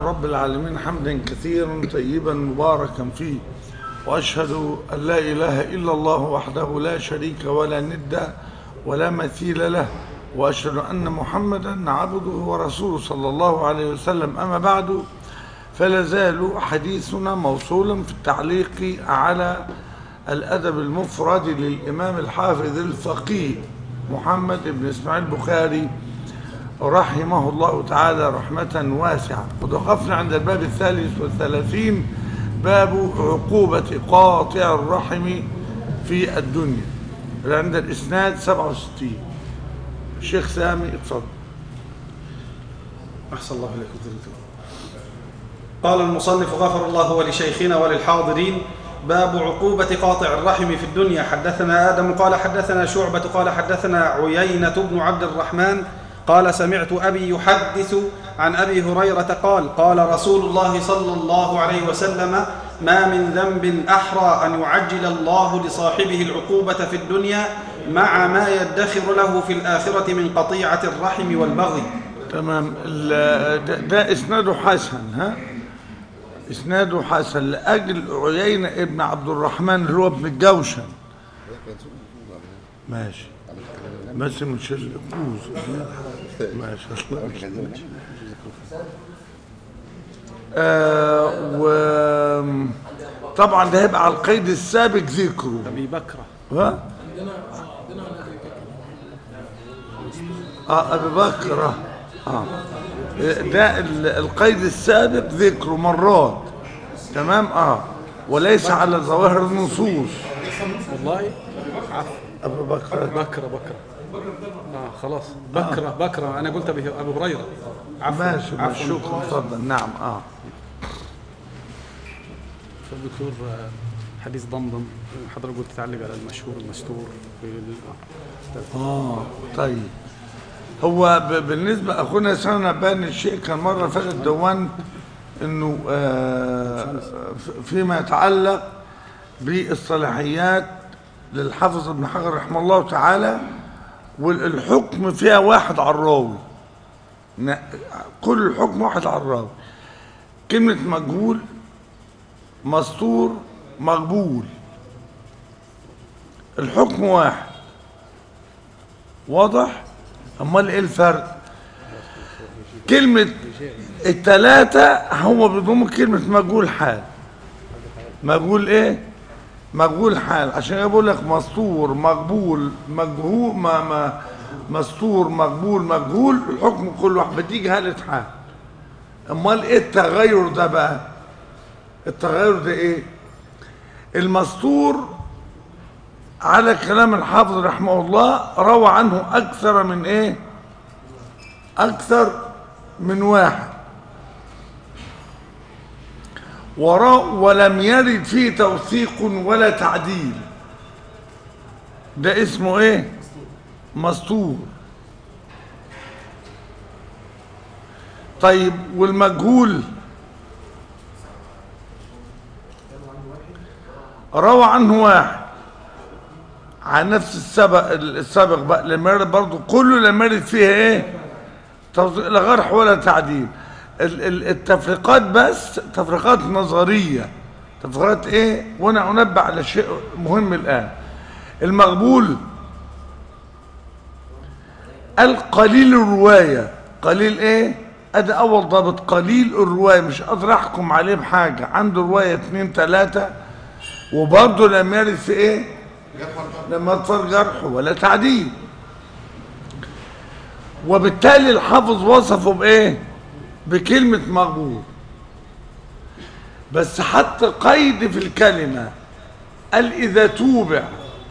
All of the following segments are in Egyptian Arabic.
رب العالمين حمدا كثيرا طيبا مباركا فيه وأشهد أن لا إله إلا الله وحده لا شريك ولا ند ولا مثيل له وأشهد أن محمدا عبده ورسوله صلى الله عليه وسلم أما بعد فلا زال حديثنا موصولا في التعليق على الأدب المفرد للإمام الحافظ الفقيه محمد بن إسماعيل البخاري رحمه الله تعالى رحمة واسعة قد وقفنا عند الباب الثالث والثلاثين باب عقوبة قاطع الرحم في الدنيا عند الإسناد 67 الشيخ سامي اتفضل أحسن الله إليكم ذلك قال المصنف غفر الله ولشيخنا وللحاضرين باب عقوبة قاطع الرحم في الدنيا حدثنا آدم قال حدثنا شعبة قال حدثنا عيينة بن عبد الرحمن قال سمعت أبي يحدث عن أبي هريرة قال قال رسول الله صلى الله عليه وسلم ما من ذنب أحرى أن يعجل الله لصاحبه العقوبة في الدنيا مع ما يدخر له في الآخرة من قطيعة الرحم والبغي تمام ال- ده, ده إسناده حسن ها إسناده حسن لأجل عيينة ابن عبد الرحمن اللي هو ابن الجوشن ماشي بس مش الكوز ماشي آه و طبعا ده هيبقى على القيد السابق ذكره أبي بكرة ها اه ابي بكر اه ده ال- القيد السابق ذكره مرات تمام اه وليس على ظواهر النصوص والله عفو ابو بكر بكرة بكرة آه خلاص بكرة بكرة أنا قلت أبي أبو هريرة عفوا ماشي ماشي عفوا شكرا اتفضل نعم اه الدكتور آه، حديث ضمضم حضرتك قلت تعلق على المشهور المستور في ال- اه طيب هو ب- بالنسبة أخونا سنة بان الشيء كان مرة فاتت دونت إنه آه ف- فيما يتعلق بالصلاحيات للحافظ ابن حجر رحمه الله تعالى والحكم فيها واحد على الراوي ن- كل الحكم واحد على الراوي كلمة مجهول مستور مقبول الحكم واحد واضح امال ايه الفرق كلمة التلاتة هو بيضم كلمة مجهول حال مجهول ايه مجهول حال عشان كده بقول لك مستور مقبول مجهول ما ما مستور مقبول مجهول الحكم كل واحد بتيجي هالة حال امال ايه التغير ده بقى التغير ده ايه المستور على كلام الحافظ رحمه الله روى عنه أكثر من إيه أكثر من واحد ورا ولم يرد فيه توثيق ولا تعديل ده اسمه ايه مستور طيب والمجهول روى عنه واحد على نفس السبق السابق بقى لما يرد برضه كله لما يرد فيها ايه توثيق لا غرح ولا تعديل ال- ال- التفريقات بس تفريقات نظريه تفريقات ايه وانا انبه على شيء مهم الان المقبول القليل الروايه قليل ايه ادي اول ضابط قليل الروايه مش قادر احكم عليه بحاجه عنده روايه اتنين تلاته وبرضه لم يرد في ايه لما اضطر جرح ولا تعديل وبالتالي الحافظ وصفه بايه بكلمة مقبول بس حط قيد في الكلمة قال إذا توبع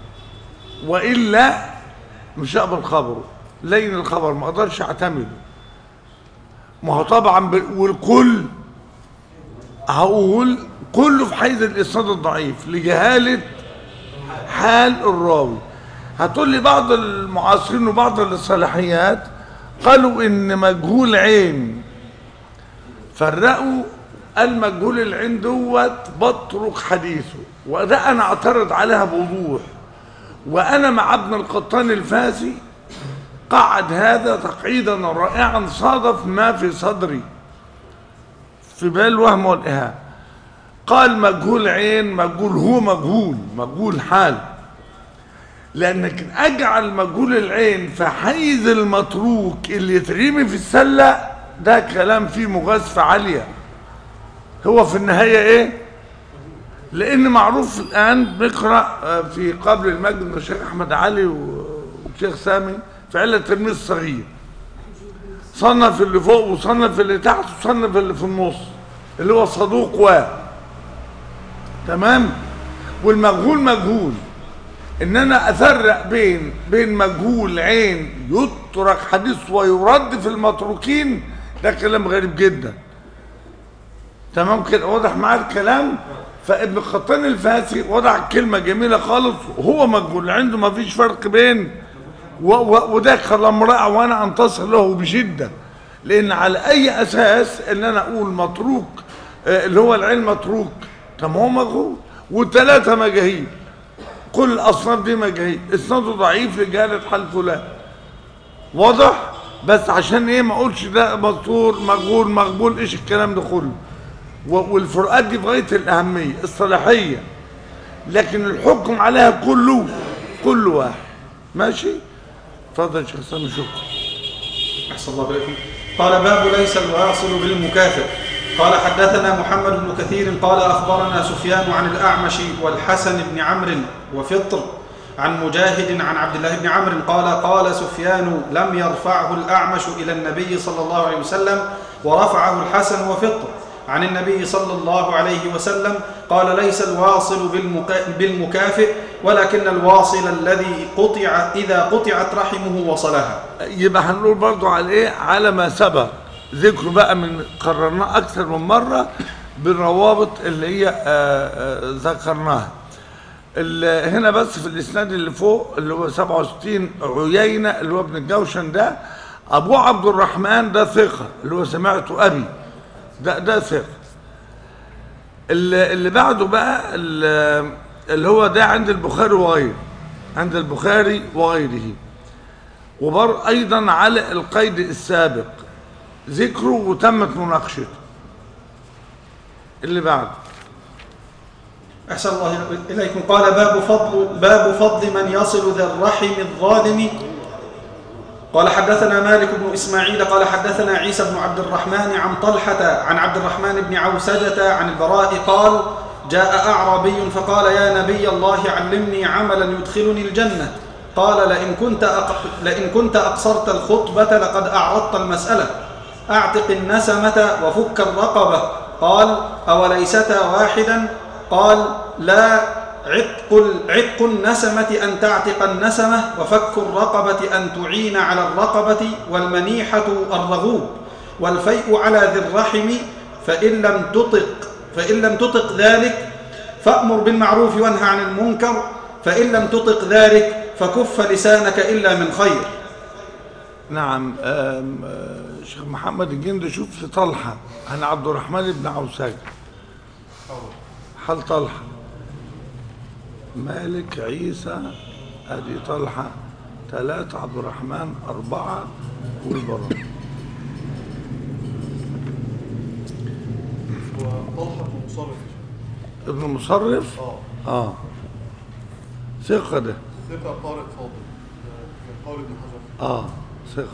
وإلا مش هقبل خبره لين الخبر ما اقدرش اعتمده ما هو طبعا ب- والكل هقول كله في حيز الاسناد الضعيف لجهاله حال الراوي هتقول لي بعض المعاصرين وبعض الصلاحيات قالوا ان مجهول عين فرقوا المجهول العين دوت بطرق حديثه وده انا اعترض عليها بوضوح وانا مع ابن القطان الفاسي قعد هذا تقعيدا رائعا صادف ما في صدري في بال الوهم والإهانة قال مجهول عين مجهول هو مجهول مجهول حال لأنك أجعل مجهول العين في حيز المتروك اللي يترمي في السلة ده كلام فيه مغازفة عالية هو في النهاية إيه؟ لأن معروف الآن بنقرأ آه، في قبل المجد من الشيخ أحمد علي والشيخ سامي في علة التلميذ الصغير صنف اللي فوق وصنف اللي تحت وصنف اللي في النص اللي هو صدوق و تمام والمجهول مجهول ان انا افرق بين بين مجهول عين يترك حديث ويرد في المتروكين ده كلام غريب جدا تمام كده واضح معايا الكلام فابن خطان الفاسي وضع كلمه جميله خالص وهو مجهول عنده ما فيش فرق بين و و وده كلام رائع وانا انتصر له بشده لان على اي اساس ان انا اقول متروك آه، اللي هو العلم متروك طب هو مجهول والثلاثه مجاهيل كل الاصناف دي مجاهيل اسناده ضعيف لجهاله حال فلان واضح بس عشان ايه ما اقولش ده مستور مجهول مقبول ايش الكلام ده كله و- والفروقات دي في غايه الاهميه الصلاحيه لكن الحكم عليها كله كل واحد ماشي اتفضل يا شيخ سامي شكرا أحسن الله إليكم قال باب ليس الواصل بالمكافئ قال حدثنا محمد بن كثير قال أخبرنا سفيان عن الأعمش والحسن بن عمرو وفطر عن مجاهد عن عبد الله بن عمرو قال قال سفيان لم يرفعه الأعمش إلى النبي صلى الله عليه وسلم ورفعه الحسن وفطر عن النبي صلى الله عليه وسلم قال ليس الواصل بالمكا- بالمكافئ ولكن الواصل الذي قطع إذا قطعت رحمه وصلها يبقى هنقول برضو على ايه على ما سبق ذكره بقى من قررناه اكثر من مره بالروابط اللي هي آه، آه، ذكرناها ال- هنا بس في الاسناد اللي فوق اللي هو 67 عيينه اللي هو ابن الجوشن ده ابوه عبد الرحمن ده ثقه اللي هو سمعته ابي ده ده ثقه اللي اللي بعده بقى ال- اللي هو ده عند البخاري وغيره عند البخاري وغيره وبر ايضا على القيد السابق ذكره وتمت مناقشته اللي بعد أحسن الله إليكم قال باب فضل باب فضل من يصل ذا الرحم الظالم قال حدثنا مالك بن إسماعيل قال حدثنا عيسى بن عبد الرحمن عن طلحة عن عبد الرحمن بن عوسجة عن البراء قال جاء أعرابي فقال يا نبي الله علمني عملا يدخلني الجنة قال لئن كنت أق... لئن كنت أقصرت الخطبة لقد أعرضت المسألة أعتق النسمة وفك الرقبة قال أوليستا واحدا قال لا عتق عتق النسمة أن تعتق النسمة وفك الرقبة أن تعين على الرقبة والمنيحة الرغوب والفيء على ذي الرحم فإن لم تطق فإن لم تطق ذلك فأمر بالمعروف وانهى عن المنكر فإن لم تطق ذلك فكف لسانك إلا من خير نعم آم، آه، شيخ محمد الجند شوف في طلحة عن عبد الرحمن بن عوساج حال طلحة مالك عيسى ادي طلحة ثلاثة عبد الرحمن أربعة والبراء وطلحة بن مصرف ابن مصرف اه اه ثقة ده ثقة طارق فاضل من قول ابن حجر اه ثقة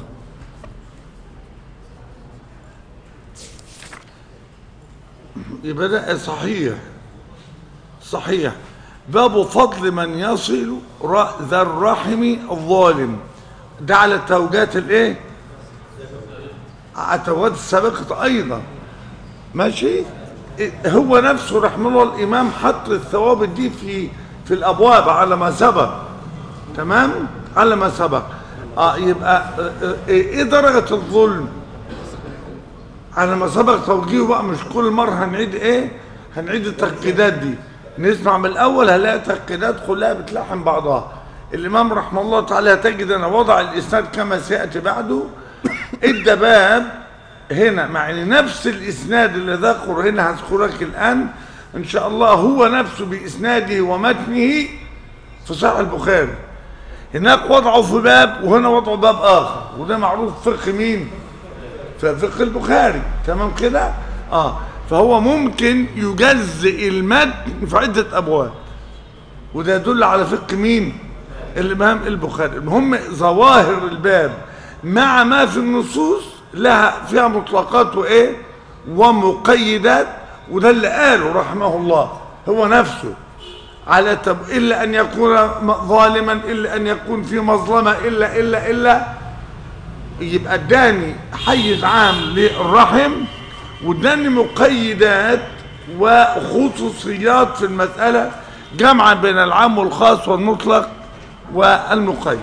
يبقى ده صحيح صحيح باب فضل من يصل ر- ذا الرحم الظالم ده على التوجات الايه على التوجات السابقة ايضا ماشي إيه، هو نفسه رحمه الله الامام حط الثوابت دي في في الابواب على ما سبق تمام على ما سبق اه يبقى آه، آه، ايه درجة الظلم على ما سبق توجيهه بقى مش كل مرة هنعيد ايه هنعيد التأكيدات دي نسمع من الاول هنلاقي تأكيدات كلها بتلحم بعضها الامام رحمه الله تعالى تجد انا وضع الاسناد كما سيأتي بعده ادى باب هنا مع ان نفس الاسناد اللي ذكر هنا هذكرك الان ان شاء الله هو نفسه باسناده ومتنه في صحيح البخاري هناك وضعه في باب وهنا وضعه باب اخر وده معروف فقه مين في فقه البخاري تمام كده اه فهو ممكن يجزئ المتن في عدة أبواب وده يدل على فقه مين الإمام البخاري المهم ظواهر الباب مع ما في النصوص لها فيها مطلقات وإيه ومقيدات وده اللي قاله رحمه الله هو نفسه على تب... إلا أن يكون م- ظالما إلا أن يكون في مظلمة إلا إلا إلا يبقى اداني حيز عام للرحم واداني مقيدات وخصوصيات في المسألة جمعا بين العام والخاص والمطلق والمقيد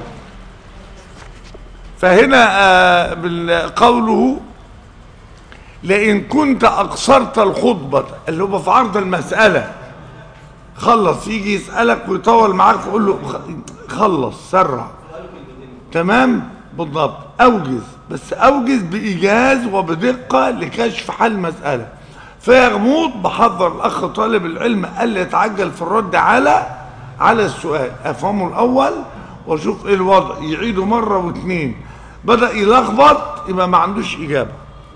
فهنا آه، بال- قوله لئن كنت أقصرت الخطبة اللي هو في عرض المسألة خلص يجي يسألك ويطول معاك ويقول له خ- خلص سرع تمام بالضبط أوجز بس أوجز بإيجاز وبدقة لكشف حل المسألة فيغموض بحذر الأخ طالب العلم ألا يتعجل في الرد على على السؤال أفهمه الأول وأشوف إيه الوضع يعيده مرة واثنين بدأ يلخبط يبقى ما عندوش إجابة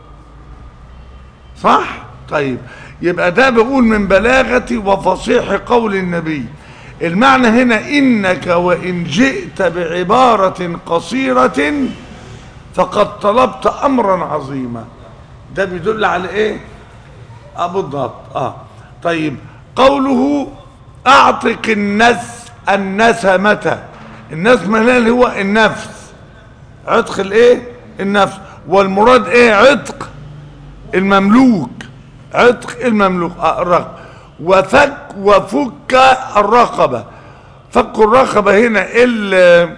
صح طيب يبقى ده بقول من بلاغة وفصيح قول النبي المعنى هنا إنك وإن جئت بعبارة قصيرة فقد طلبت أمرا عظيما ده بيدل على إيه آه بالضبط آه طيب قوله أعتق النس النسمة النسمة هنا اللي هو النفس عتق الإيه النفس والمراد إيه عتق المملوك عتق المملوك آه، الرقبة وفك وفك الرقبة فك الرقبة هنا ال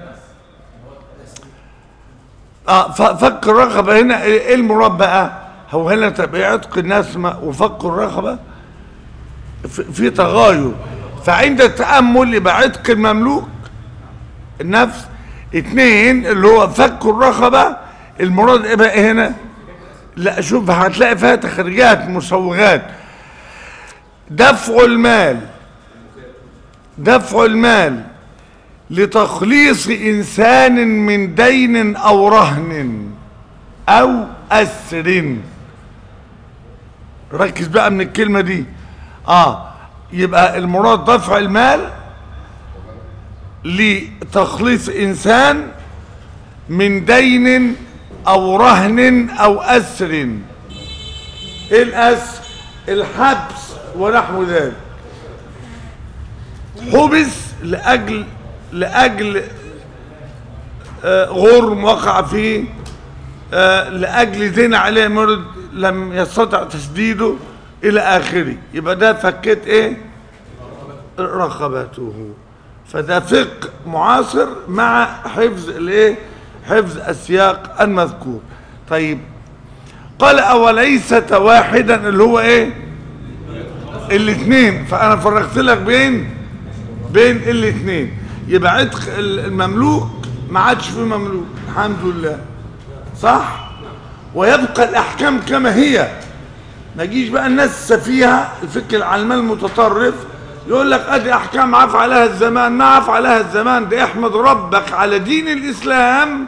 اه ف- فك الرقبة هنا ايه المراد بقى هو هنا تبقى عتق الناس ما- وفك الرقبة في, في تغاير فعند التأمل يبقى عتق المملوك النفس اتنين اللي هو فك الرقبة المراد ايه بقى هنا لا شوف هتلاقي فيها تخريجات مسوغات دفع المال دفع المال لتخليص انسان من دين او رهن او اسر ركز بقى من الكلمة دي اه يبقى المراد دفع المال لتخليص انسان من دين او رهن او اسر ايه الاسر الحبس ونحو ذلك حبس لاجل لاجل آه، غرم وقع فيه آه، لاجل دين عليه مرض لم يستطع تسديده الى اخره يبقى ده فكيت ايه رقبته فده فقه معاصر مع حفظ الايه حفظ السياق المذكور طيب قال اوليست واحدا اللي هو ايه الاثنين فانا فرقت لك بين بين الاثنين يبقى عتق المملوك ما عادش في مملوك الحمد لله صح ويبقى الاحكام كما هي ما يجيش بقى الناس السفيهه الفكر العلماني المتطرف يقول لك ادي احكام عفى عليها الزمان ما عفى عليها الزمان ده احمد ربك على دين الاسلام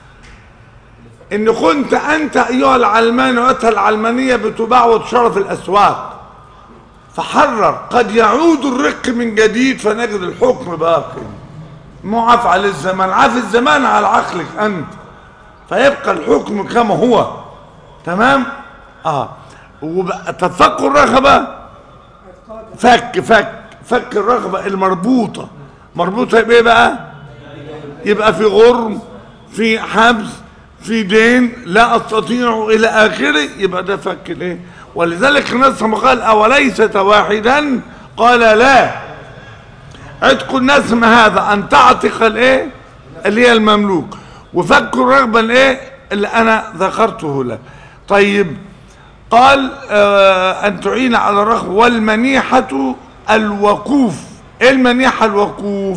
ان كنت انت ايها العلمان واتها العلمانيه بتباع وتشرى في الاسواق فحرر قد يعود الرق من جديد فنجد الحكم باقي مو عفى على الزمان عفى الزمان على عقلك انت فيبقى الحكم كما هو تمام اه وبقى تفك الرغبه فك فك فك الرغبه المربوطه مربوطه بايه بقى يبقى في غرم في حبس في دين لا استطيع الى اخره يبقى ده فك الايه ولذلك الناس لما قال اوليست واحدا قال لا عتق الناس ما هذا ان تعتق الايه اللي هي المملوك وفك الرغبه الايه اللي انا ذكرته لك طيب قال آه ان تعين على الرغبه والمنيحه الوقوف ايه المنيحه الوقوف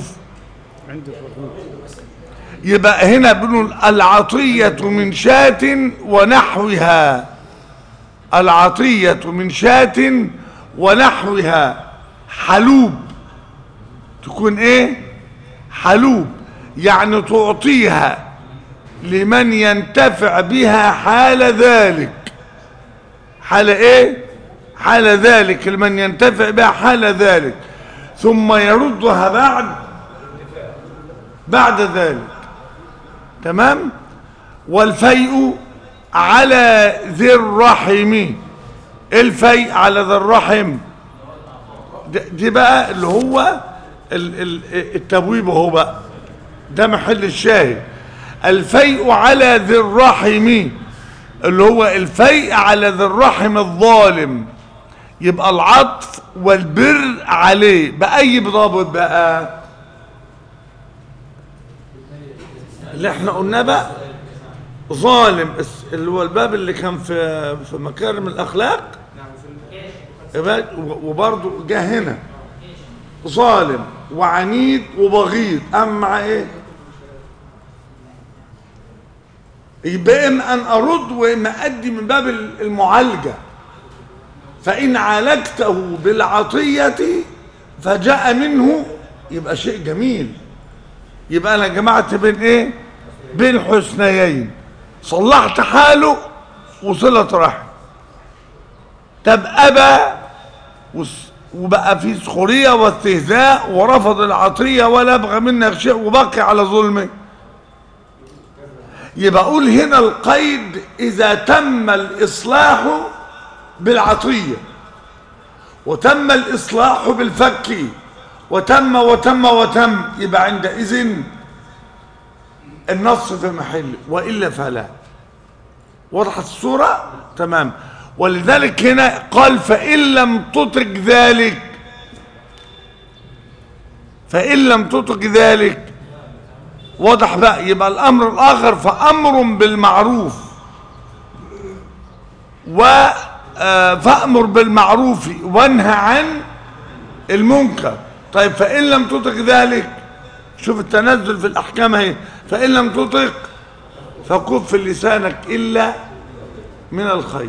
يبقى هنا بنقول العطية من شاة ونحوها العطية من شاة ونحوها حلوب تكون ايه حلوب يعني تعطيها لمن ينتفع بها حال ذلك حال ايه حال ذلك لمن ينتفع بها حال ذلك ثم يردها بعد بعد ذلك تمام والفيء على ذي الرحم الفيء على ذي الرحم ده- دي بقى اللي هو ال- ال- التبويب هو بقى ده محل الشاهد الفيء على ذي الرحم اللي هو الفيء على ذي الرحم الظالم يبقى العطف والبر عليه بأي ضابط بقى اللي احنا قلناه بقى ظالم اس- اللي هو الباب اللي كان في في مكارم الاخلاق يبقى- وبرضه جه هنا ظالم وعنيد وبغيض اما مع ايه يبقى اما ان ارد واما ادي من باب المعالجه فان عالجته بالعطيه فجاء منه يبقى شيء جميل يبقى انا جمعت بين ايه بين حسنيين صلحت حاله وصلة رحم طب ابى وس- وبقى في سخريه واستهزاء ورفض العطيه ولا ابغى منك شيء وبقي على ظلمه يبقى اقول هنا القيد اذا تم الاصلاح بالعطيه وتم الاصلاح بالفك وتم وتم وتم يبقى عندئذ النص في محل والا فلا وضحت الصوره تمام ولذلك هنا قال فان لم تطق ذلك فان لم تطق ذلك واضح بقى يبقى الامر الاخر فامر بالمعروف و آه، فامر بالمعروف وانهى عن المنكر طيب فان لم تطق ذلك شوف التنزل في الاحكام اهي فان لم تطق فكف لسانك الا من الخير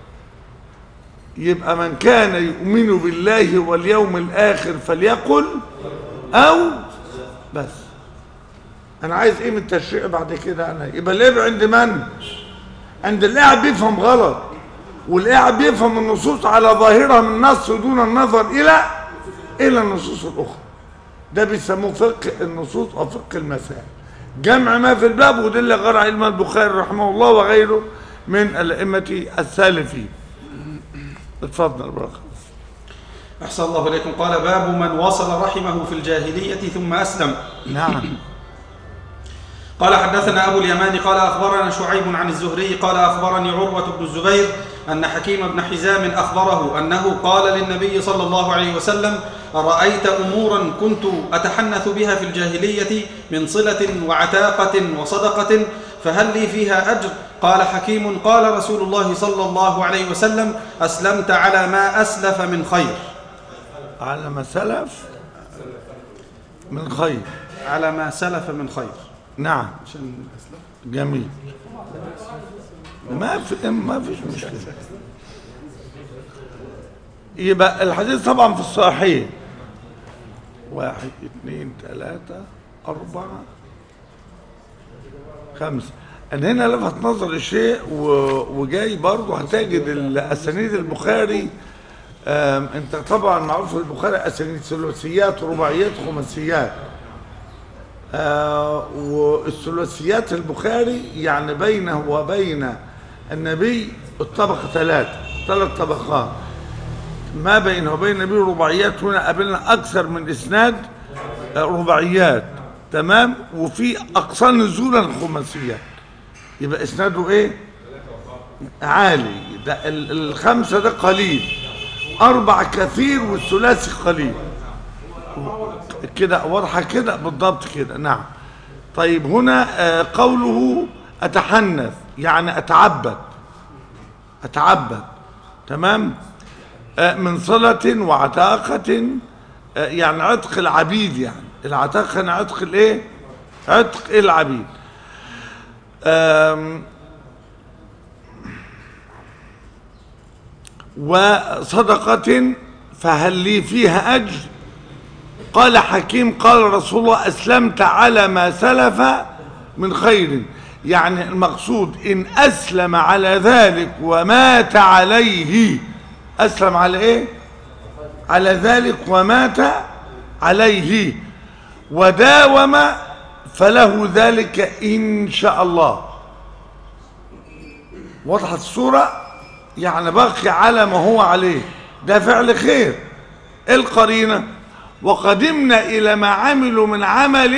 يبقى من كان يؤمن بالله واليوم الاخر فليقل او بس انا عايز ايه من التشريع بعد كده انا يبقى العيب عند من عند اللي قاعد بيفهم غلط واللي قاعد بيفهم النصوص على ظاهرها من النص دون النظر الى الى النصوص الاخرى ده بيسموه فقه النصوص او فقه المسائل جمع ما في الباب وده اللي غير علم البخاري رحمه الله وغيره من الائمه السالفين اتفضل بركه أحسن الله إليكم قال باب من وصل رحمه في الجاهلية ثم أسلم نعم قال حدثنا أبو اليمان قال أخبرنا شعيب عن الزهري قال أخبرني عروة بن الزبير أن حكيم بن حزام أخبره أنه قال للنبي صلى الله عليه وسلم أرأيت أمورا كنت أتحنث بها في الجاهلية من صلة وعتاقة وصدقة فهل لي فيها أجر قال حكيم قال رسول الله صلى الله عليه وسلم أسلمت على ما أسلف من خير على ما سلف من خير على ما سلف من خير نعم عشان جميل ما في ما فيش مشكله يبقى الحديث طبعا في الصحيح واحد اثنين ثلاثة أربعة خمسة أنا هنا لفت نظر شيء و- وجاي برضه هتجد الأسانيد البخاري آم، أنت طبعا معروف في البخاري أسانيد ثلاثيات رباعيات خماسيات آه، والثلاثيات البخاري يعني بينه وبين النبي الطبقة ثلاثة ثلاث طبقات ما بينه وبين النبي رباعيات هنا قابلنا أكثر من إسناد آه، رباعيات تمام وفي أقصى نزولا خماسيات يبقى إسناده إيه؟ عالي ده ال- الخمسة ده قليل أربع كثير والثلاثي قليل كده واضحه كده بالضبط كده نعم طيب هنا آه، قوله اتحنث يعني اتعبد اتعبد تمام آه، من صلة وعتاقة آه، يعني عتق العبيد يعني العتاقة يعني عتق الايه عتق العبيد آم، وصدقة فهل لي فيها أجر قال حكيم قال رسول الله أسلمت على ما سلف من خير يعني المقصود إن أسلم على ذلك ومات عليه أسلم على إيه على ذلك ومات عليه وداوم فله ذلك إن شاء الله وضحت الصورة يعني بقي على ما هو عليه ده فعل خير إيه القرينة وقدمنا إلى ما عملوا من عمل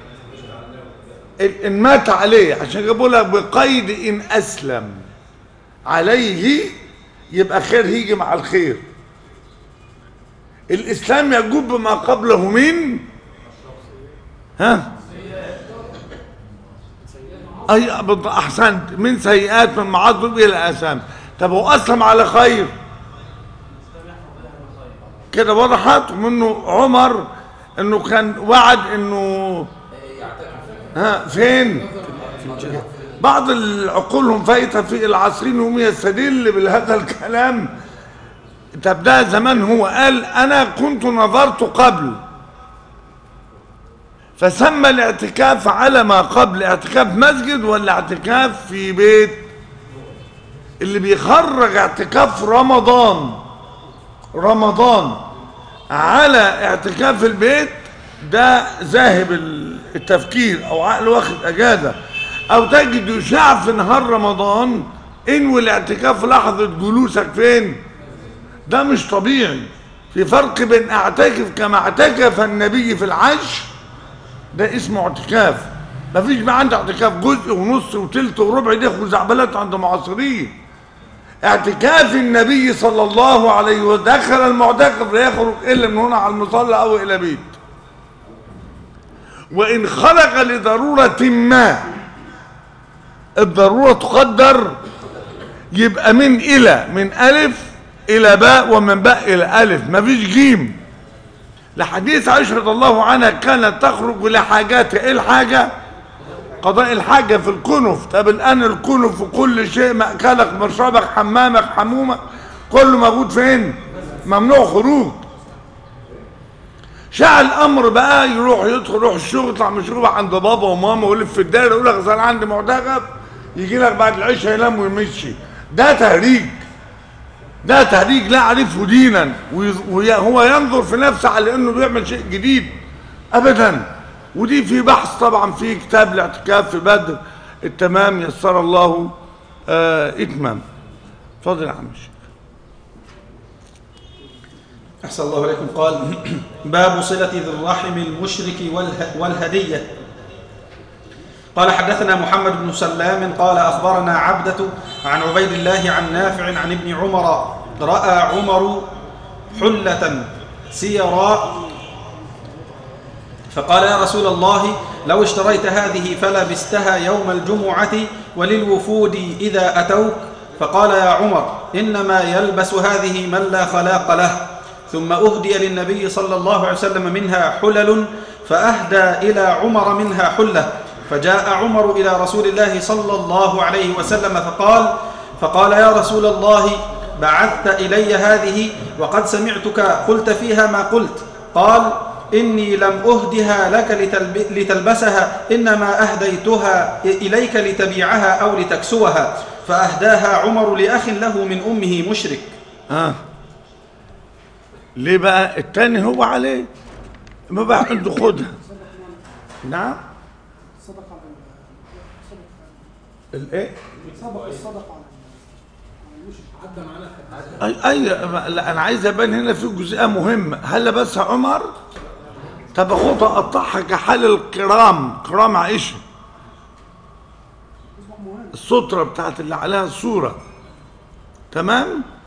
إن مات عليه عشان جابوا لك بقيد إن أسلم عليه يبقى خير هيجي مع الخير الإسلام يجوب بما قبله من ها أي بالض- أحسنت من سيئات من معاصي إلى آثام طب هو أسلم على خير كده وضحت منه عمر انه كان وعد انه ها فين بعض عقولهم فايته في العصرين هم يستدل بهذا الكلام طب ده زمان هو قال انا كنت نظرت قبل فسمى الاعتكاف على ما قبل اعتكاف مسجد ولا اعتكاف في بيت اللي بيخرج اعتكاف رمضان رمضان على اعتكاف البيت ده ذاهب التفكير او عقل واخد اجازه او تجد يشاع في نهار رمضان انوي الاعتكاف لحظه جلوسك فين ده مش طبيعي في فرق بين اعتكف كما اعتكف النبي في العشر ده اسمه اعتكاف مفيش بقى عندي اعتكاف جزء ونص وتلت وربع دي خزعبلات عند معاصرين اعتكاف النبي صلى الله عليه وسلم دخل المعتكف لا يخرج الا من هنا على المصلى او الى بيت وان خرج لضروره ما الضروره تقدر يبقى من الى من الف الى باء ومن باء الى الف مفيش جيم لحديث عائشه رضي الله عنها كانت تخرج لحاجات ايه الحاجه قضاء الحاجة في الكنف طب الآن الكنف وكل شيء مأكلك مشربك حمامك حمومك كله موجود فين ممنوع خروج شاع الأمر بقى يروح يدخل يروح الشغل يطلع من الشغل عند بابا وماما ويلف في الدايرة يقول لك أصل أنا عندي معتكف يجي لك بعد العشاء ينام ويمشي ده تهريج ده تهريج لا أعرفه دينا وهو ينظر في نفسه على إنه بيعمل شيء جديد أبدا ودي في بحث طبعا في كتاب الاعتكاف في بدر التمام يسر الله آه اتمام اتفضل يا عم الشيخ أحسن الله إليكم قال باب صلة ذي الرحم المشرك واله والهدية قال حدثنا محمد بن سلام قال أخبرنا عبدة عن عبيد الله عن نافع عن ابن عمر رأى عمر حلة سيراء فقال يا رسول الله لو اشتريت هذه فلبستها يوم الجمعة وللوفود إذا أتوك فقال يا عمر إنما يلبس هذه من لا خلاق له ثم أهدي للنبي صلى الله عليه وسلم منها حلل فأهدى إلى عمر منها حلة فجاء عمر إلى رسول الله صلى الله عليه وسلم فقال فقال يا رسول الله بعثت إلي هذه وقد سمعتك قلت فيها ما قلت قال إني لم أهدها لك لتلب... لتلبسها إنما أهديتها إليك لتبيعها أو لتكسوها فأهداها عمر لأخ له من أمه مشرك اه ليه بقى التاني هو عليه ما بقى عنده خدها نعم صدق على الايه صدق الصدقة على على المشرك عدى معانا اي اي لا انا عايز ابان هنا في جزئيه مهمه هل لبسها عمر طب اخدها اقطعها كحال الكرام كرام عائشه الستره بتاعت اللي عليها الصوره تمام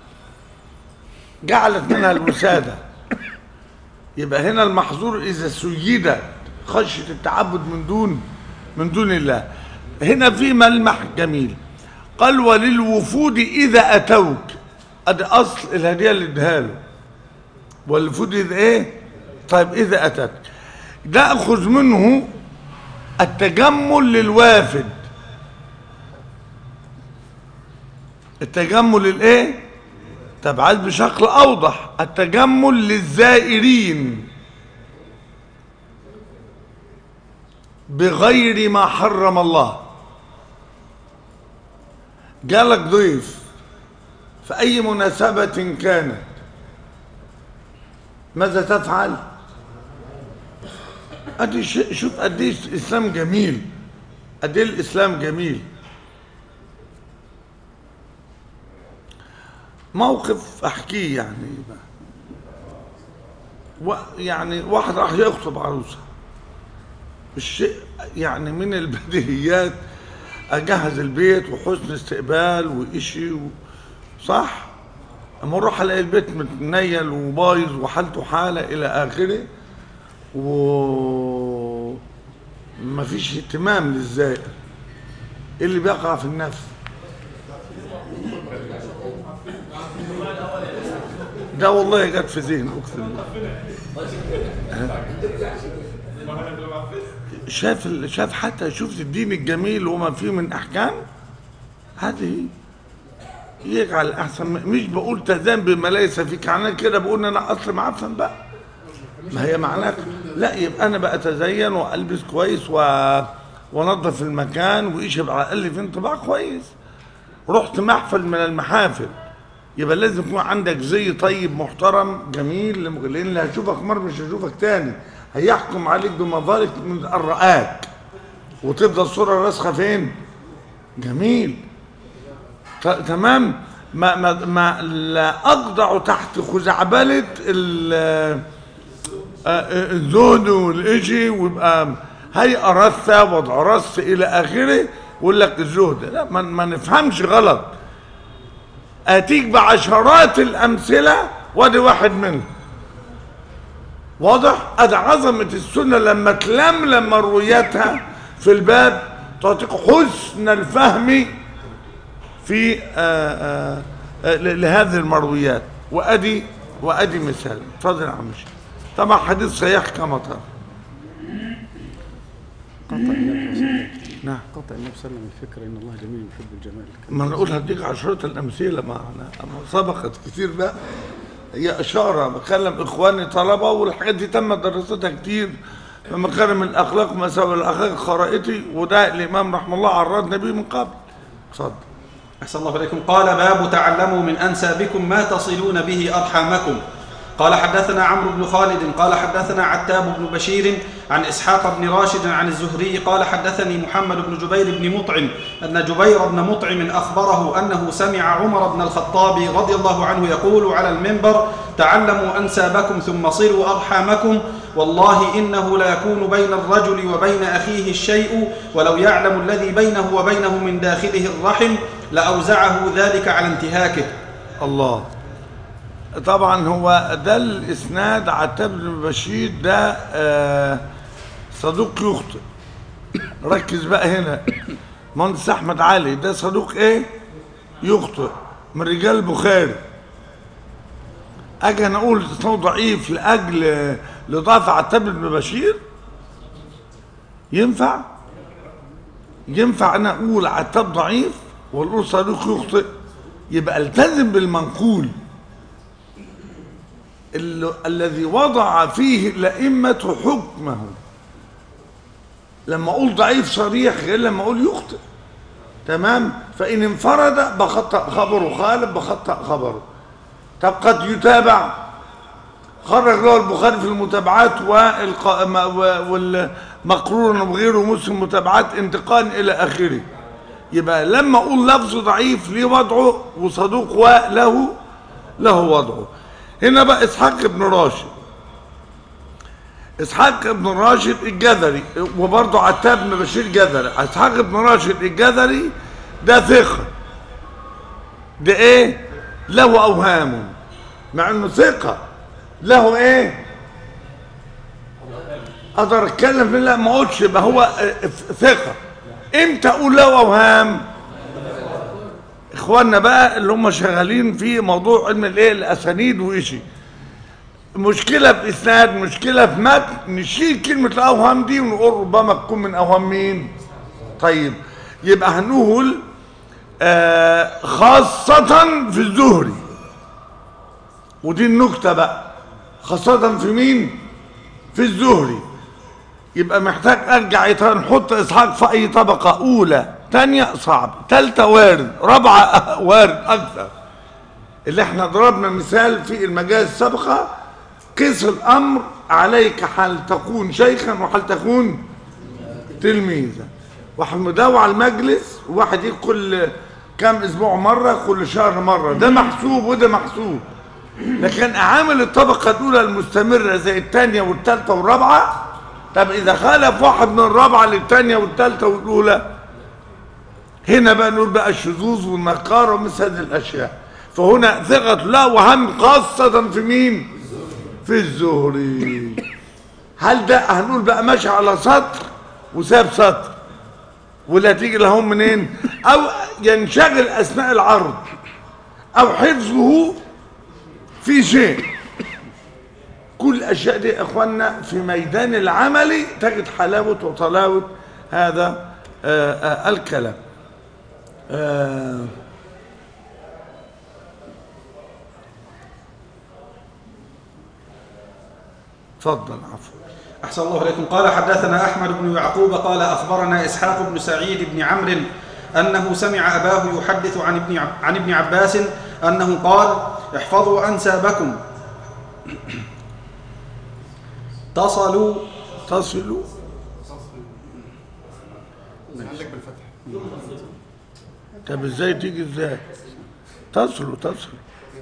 جعلت منها الوساده يبقى هنا المحظور اذا سيدت خشيه التعبد من دون من دون الله هنا في ملمح جميل قال وللوفود اذا اتوك ادي اصل الهديه اللي اديها له والوفود اذا ايه طيب اذا اتت ناخذ منه التجمل للوافد التجمل الايه طب عايز بشكل اوضح التجمل للزائرين بغير ما حرم الله جالك ضيف في أي مناسبة كانت ماذا تفعل أدي ش- شوف قد ايه الإسلام جميل قد ايه الإسلام جميل موقف أحكيه يعني و يعني واحد راح يخطب عروسه الشيء يعني من البديهيات اجهز البيت وحسن استقبال وإشي و... صح اما اروح الاقي البيت متنيل وبايظ وحالته حاله الى اخره و مفيش اهتمام للزائر ايه اللي بيقع في النفس ده والله جت في ذهني اقسم بالله شاف ال- شاف حتى شفت الدين الجميل وما فيه من احكام هذه يجعل احسن مش بقول تزام بما ليس فيك يعني أنا كده بقول ان انا اصل معفن بقى ما هي معناها لا يبقى انا بقى اتزين والبس كويس و وانظف المكان ويشرب على الاقل في انطباع كويس رحت محفل من المحافل يبقى لازم يكون عندك زي طيب محترم جميل لم- لان اللي هشوفك مره مش هشوفك تاني هيحكم عليك بمظالك من الرآك وتفضل الصوره راسخه فين؟ جميل ت- تمام ما ما ما لا اخضع تحت خزعبله ال- آه، الزهد والإشي ويبقى هيئة رثة وضع رث إلى آخره ويقول لك الزهد لا ما, ما نفهمش غلط آتيك بعشرات الأمثلة وادي واحد منهم واضح؟ أدي عظمة السنة لما تلملم مروياتها في الباب تعطيك حسن الفهم في آه، آه، آه، ل- لهذه المرويات وأدي وأدي مثال اتفضل يا عم الشيخ طبعا حديث صحيح كما ترى قطع النبي صلى الله عليه وسلم نعم قطع النبي صلى الله عليه وسلم الفكرة إن الله جميل يحب الجمال ما نقول هديك عشرة الأمثلة معنا أما سبقت كتير بقى هي إشارة بكلم إخواني طلبة والحاجات دي تم دراستها كتير في مكارم الأخلاق ومساوئ الأخلاق خرائطي وده الإمام رحمه الله عرضنا بيه من قبل اتفضل أحسن الله إليكم قال باب تعلموا من أنسابكم ما تصلون به أرحامكم قال حدثنا عمرو بن خالد قال حدثنا عتاب بن بشير عن إسحاق بن راشد عن الزهري قال حدثني محمد بن جبير بن مطعم أن جبير بن مطعم أخبره أنه سمع عمر بن الخطاب رضي الله عنه يقول على المنبر تعلموا أنسابكم ثم صلوا أرحامكم والله إنه لا يكون بين الرجل وبين أخيه الشيء ولو يعلم الذي بينه وبينه من داخله الرحم لأوزعه ذلك على انتهاكه الله طبعا هو ده الاسناد عتاب بن بشير ده آه، صدوق يخطئ ركز بقى هنا مهندس احمد علي ده صدوق ايه يخطئ من رجال البخاري اجي انا اقول اسناده ضعيف لاجل لضعف عتاب بن بشير ينفع ينفع انا اقول عتاب ضعيف واقول صدوق يخطئ يبقى التزم بالمنقول ال- الذي وضع فيه الأئمة حكمه لما أقول ضعيف صريح غير لما أقول يخطئ تمام فإن انفرد بخطأ خبره خالف بخطأ خبره طب قد يتابع خرج له البخاري في المتابعات والق... ما- و- والمقرون وغيره مسلم متابعات انتقال إلى آخره يبقى لما أقول لفظ ضعيف ليه وضعه وصدوق وله له وضعه هنا بقى اسحاق بن راشد اسحاق بن راشد الجذري وبرضه عتاب بن بشير جذري اسحاق بن راشد الجذري ده ثقه ده ايه له اوهام مع انه ثقه له ايه اقدر اتكلم في لا ما اقولش يبقى هو اه، ثقه امتى اقول له اوهام اخواننا بقى اللي هم شغالين في موضوع علم الايه الاسانيد وإشي مشكله في اسناد مشكله في متن نشيل كلمه الاوهام دي ونقول ربما تكون من اوهام مين طيب يبقى هنقول آه خاصة في الزهري ودي النكتة بقى خاصة في مين في الزهري يبقى محتاج ارجع يت- نحط اسحاق في اي طبقة اولى تانية صعب تالتة وارد رابعة وارد اكثر اللي احنا ضربنا مثال في المجال السابقة قيس الأمر عليك حال تكون شيخا وحال تكون تلميذا واحد مداوع على المجلس وواحد يجي كل كام اسبوع مرة كل شهر مرة ده محسوب وده محسوب لكن اعامل الطبقة الاولى المستمرة زي الثانية والثالثة والرابعة طب اذا خالف واحد من الرابعة للثانية والثالثة والاولى هنا بقى نقول بقى الشذوذ والنقارة ومثل هذه الاشياء فهنا ثقة لا وهم خاصة في مين في الزهري هل ده هنقول بقى ماشي على سطر وساب سطر ولا تيجي لهم منين او ينشغل اثناء العرض او حفظه في شيء كل الاشياء دي يا اخوانا في ميدان العمل تجد حلاوه وطلاوه هذا آآ آآ الكلام آآ تفضل عفوا أحسن الله إليكم قال حدثنا أحمد بن يعقوب قال أخبرنا إسحاق بن سعيد بن عمرو أنه سمع أباه يحدث عن ابن عب- عن ابن عباس أنه قال احفظوا أنسابكم تصلوا تصلوا عندك بالفتح طب ازاي تيجي ازاي تصلوا تصلوا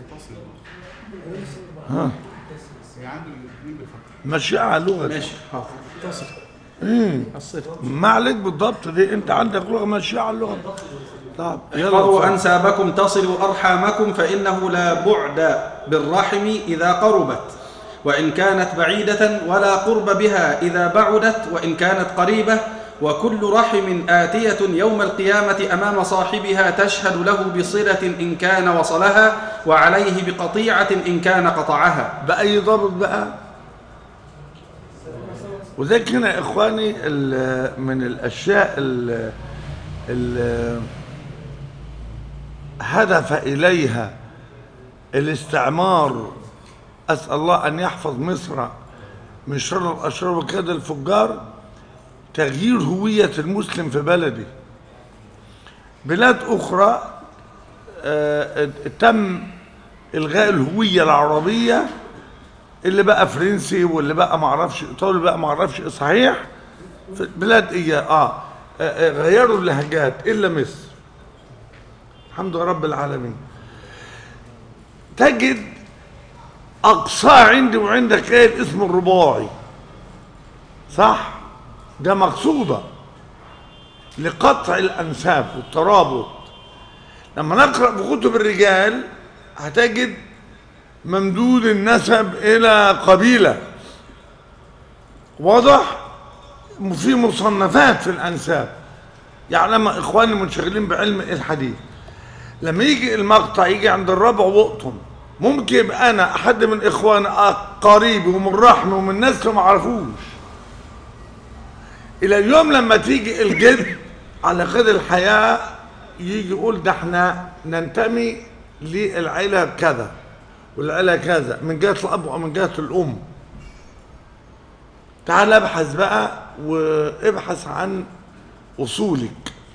ها هي عنده الاثنين بالفتح ماشي على لغة ماشي حاضر تصل مم. الصدق ما عليك بالضبط دي انت عندك لغة ماشية على اللغة طب يلا احفظوا اتفضل. أنسابكم تصلوا أرحامكم فإنه لا بعد بالرحم إذا قربت وإن كانت بعيدة ولا قرب بها إذا بعدت وإن كانت قريبة وكل رحم آتية يوم القيامة أمام صاحبها تشهد له بصلة إن كان وصلها وعليه بقطيعة إن كان قطعها بأي ضابط بقى وذلك هنا يا إخواني ال- من الأشياء ال- ال- هدف إليها الاستعمار أسأل الله أن يحفظ مصر من شر الأشرار وكاد الفجار تغيير هوية المسلم في بلده بلاد أخرى آه، تم إلغاء الهوية العربية اللي بقى فرنسي واللي بقى معرفش ايطالي اللي بقى معرفش إيه صحيح في بلاد ايه آه. آه, اه غيروا اللهجات الا مصر الحمد لله رب العالمين تجد اقصاه عندي وعندك ايه الاسم الرباعي صح ده مقصوده لقطع الانساب والترابط لما نقرا في كتب الرجال هتجد ممدود النسب الى قبيله واضح في مصنفات في الانساب يعني لما اخواني المنشغلين بعلم الحديث لما يجي المقطع يجي عند الربع وقطم ممكن يبقى انا حد من اخواني قريبي ومن رحمي ومن نسل ما اعرفوش الى اليوم لما تيجي الجد على قيد الحياه يجي يقول ده احنا ننتمي للعيله كذا والعيله كذا من جهه الاب ومن جهه الام تعال ابحث بقى وابحث عن اصولك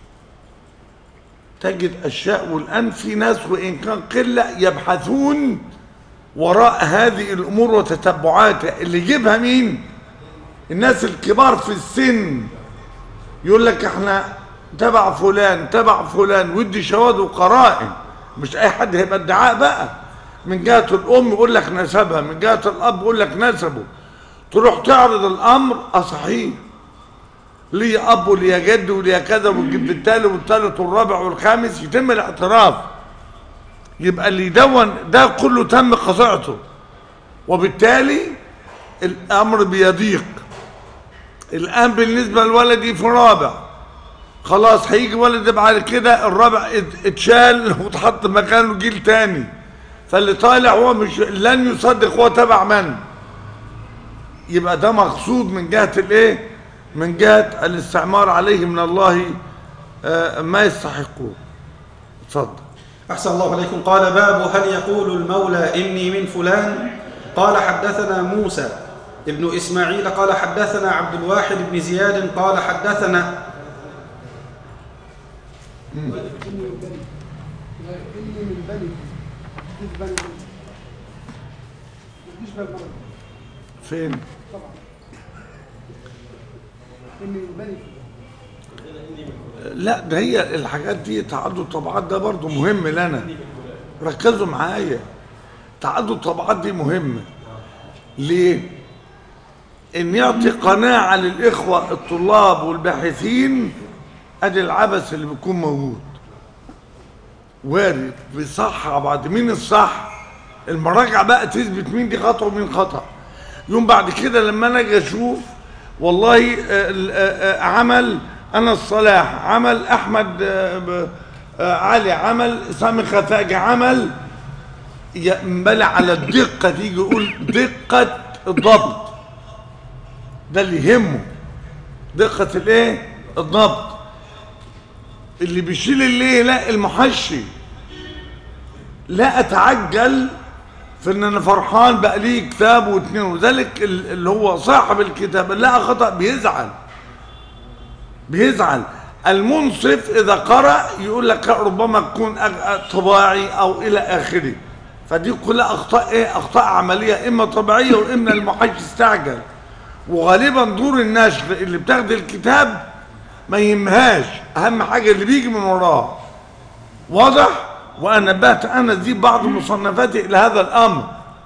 تجد اشياء والان في ناس وان كان قله يبحثون وراء هذه الامور وتتبعاتها اللي يجيبها مين الناس الكبار في السن يقول لك احنا تبع فلان تبع فلان ودي شواهد وقرائن مش اي حد هيبقى ادعاء بقى من جهه الام يقول لك نسبها من جهه الاب يقول لك نسبه تروح تعرض الامر اصحيح لي اب ولي جد ولي كذا والجد التالي والثالث والرابع والخامس يتم الاعتراف يبقى اللي يدون ده كله تم قطعته وبالتالي الامر بيضيق الان بالنسبه للولد في رابع خلاص هيجي ولد بعد كده الرابع ات- اتشال واتحط مكانه جيل تاني فاللي طالع هو مش لن يصدق هو تبع من يبقى ده مقصود من جهه الايه من جهه الاستعمار عليه من الله آه، ما يستحقوه اتفضل أحسن الله عليكم قال باب هل يقول المولى إني من فلان قال حدثنا موسى ابن إسماعيل قال حدثنا عبد الواحد بن زياد قال حدثنا إني من بني لا إني من بني تجيش بالي منه ما تجيش بالي مرة فين طبعا اني بني لا ده هي الحاجات دي تعدد طبعات ده برضو مهم لنا ركزوا معايا تعدد طبعات دي مهمة ليه ان يعطي قناعة للإخوة الطلاب والباحثين ادي العبث اللي بيكون موجود وارد بيصح بعد مين الصح المراجعة بقى تثبت مين دي خطأ ومين خطأ يوم بعد كده لما انا اجي اشوف والله آه، ال- آه، آه، عمل انا الصلاح عمل احمد آه، ب- آه، علي عمل سامي خفاجي عمل ينبلع على الدقة تيجي يقول دقة الضبط ده اللي يهمه دقة الايه الضبط اللي بيشيل الليه لا المحشي لا اتعجل في ان انا فرحان بقى ليه كتاب واثنين وذلك ال- اللي هو صاحب الكتاب اللي لقى خطأ بيزعل بيزعل المنصف اذا قرأ يقول لك ربما تكون أغ- طباعي او الى اخره فدي كلها اخطاء ايه اخطاء عمليه اما طبيعيه واما المحاج استعجل وغالبا دور النشر اللي بتاخد الكتاب ما يهمهاش اهم حاجه اللي بيجي من وراه واضح وانا نبهت انا دي بعض مصنفاتي الى هذا الامر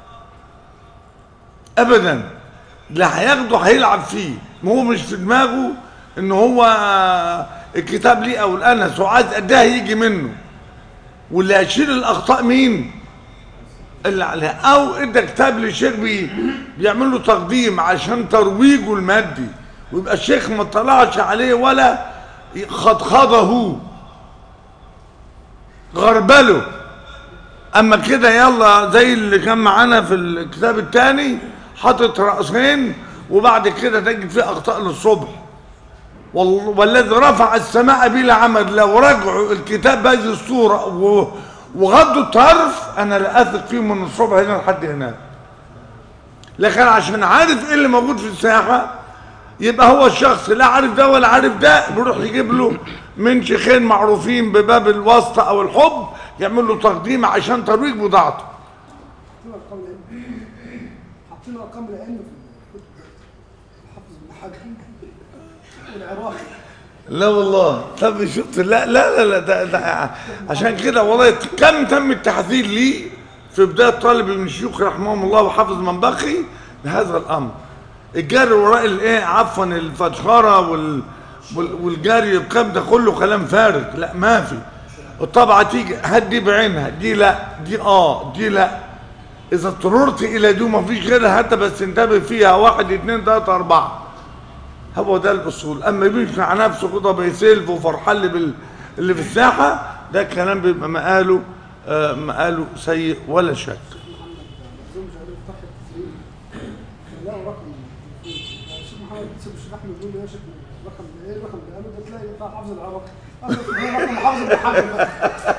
ابدا اللي هياخده هيلعب فيه ما هو مش في دماغه ان هو الكتاب ليه او الانس وعايز قدها يجي منه واللي هيشيل الاخطاء مين اللي عليها او ادى كتاب للشيخ بي بيعمل له تقديم عشان ترويجه المادي ويبقى الشيخ ما طلعش عليه ولا خضخضه غربله اما كده يلا زي اللي كان معانا في الكتاب الثاني حاطط رأسين وبعد كده تجد فيه اخطاء للصبح وال- والذي رفع السماء بلا عمد لو رجعوا الكتاب بهذه الصورة و- وغضوا الطرف انا لا اثق فيه من الصبح هنا لحد هناك لكن عشان عارف ايه اللي موجود في الساحه يبقى هو الشخص لا عارف ده ولا عارف ده بيروح يجيب له من شيخين معروفين بباب الواسطه او الحب يعمل له تقديم عشان ترويج بضاعته حاطين ارقام العلم حاطين ارقام العلم في الكتب حافظ بن حجر والعراقي لا والله طب شفت لا لا لا, لا ده ده عشان كده والله كم تم التحذير لي في بدايه طالب من الشيوخ رحمهم الله وحافظ منبخي بهذا الامر الجري وراء الايه عفوا الفشخره وال وال- والجري بكم ده كله كلام فارغ لا ما في الطبعه تيجي هات دي بعينها دي لا دي اه دي لا اذا اضطررت الى دي وما فيش غيرها حتى بس انتبه فيها واحد اثنين ثلاثه اربعه هو ده الاصول اما يمشي مع نفسه كده بيسلف وفرحان اللي بال... اللي في الساحه ده كلام بيبقى مقاله آه مقاله سيء ولا شك زوج عليه فتح التسليم لقوا رقم الشيخ محمد سيب الشيخ احمد بيقول له يا شيخ رقم ايه الرقم اللي قاله ده تلاقي بتاع حافظ العراقي قال له هو رقم حافظ بن حجر بقى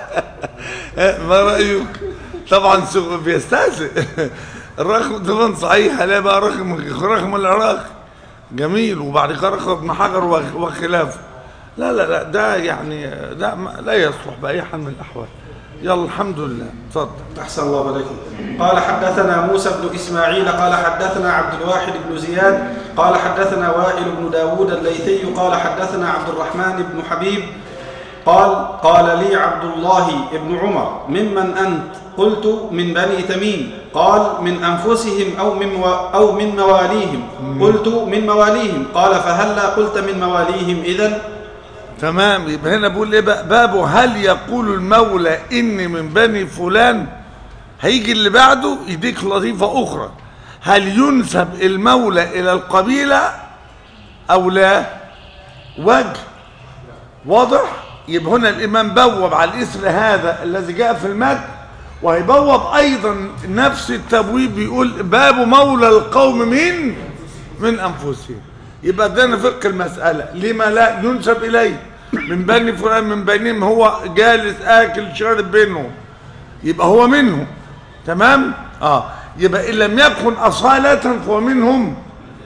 آه ما رايك طبعا سوق بيستهزئ الرقم طبعا صحيح لا بقى رقم رقم العراق جميل وبعد كده رقم ابن حجر وخ- وخلافه لا لا لا ده يعني ده ما- لا يصلح باي حال من الاحوال يلا الحمد لله اتفضل أحسن الله عليكم قال حدثنا موسى بن إسماعيل قال حدثنا عبد الواحد بن زياد قال حدثنا وائل بن داود الليثي قال حدثنا عبد الرحمن بن حبيب قال قال لي عبد الله بن عمر ممن أنت قلت من بني تميم قال من أنفسهم أو من, و أو من مواليهم قلت من مواليهم قال فهلا قلت من مواليهم إذن تمام يبقى هنا بقول ايه بقى بابه هل يقول المولى اني من بني فلان هيجي اللي بعده يديك لطيفة اخرى هل ينسب المولى الى القبيلة او لا وجه واضح يبقى هنا الامام بوب على الاسم هذا الذي جاء في المد وهيبوب ايضا نفس التبويب بيقول باب مولى القوم من من انفسهم يبقى ده فقه المساله لما لا ينسب اليه من بني فلان من بنيهم هو جالس اكل شارب بينهم يبقى هو منهم تمام اه يبقى ان لم يكن اصاله فهو منهم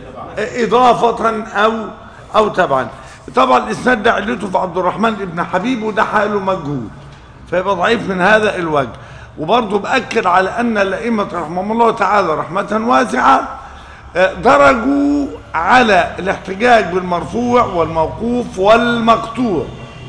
إضافة أو أو تبعا طبعا الإسناد ده علته في عبد الرحمن بن حبيب وده حاله مجهول فيبقى ضعيف من هذا الوجه وبرضه بأكد على أن الأئمة رحمهم الله تعالى رحمة واسعة آه، درجوا على الاحتجاج بالمرفوع والموقوف والمقطوع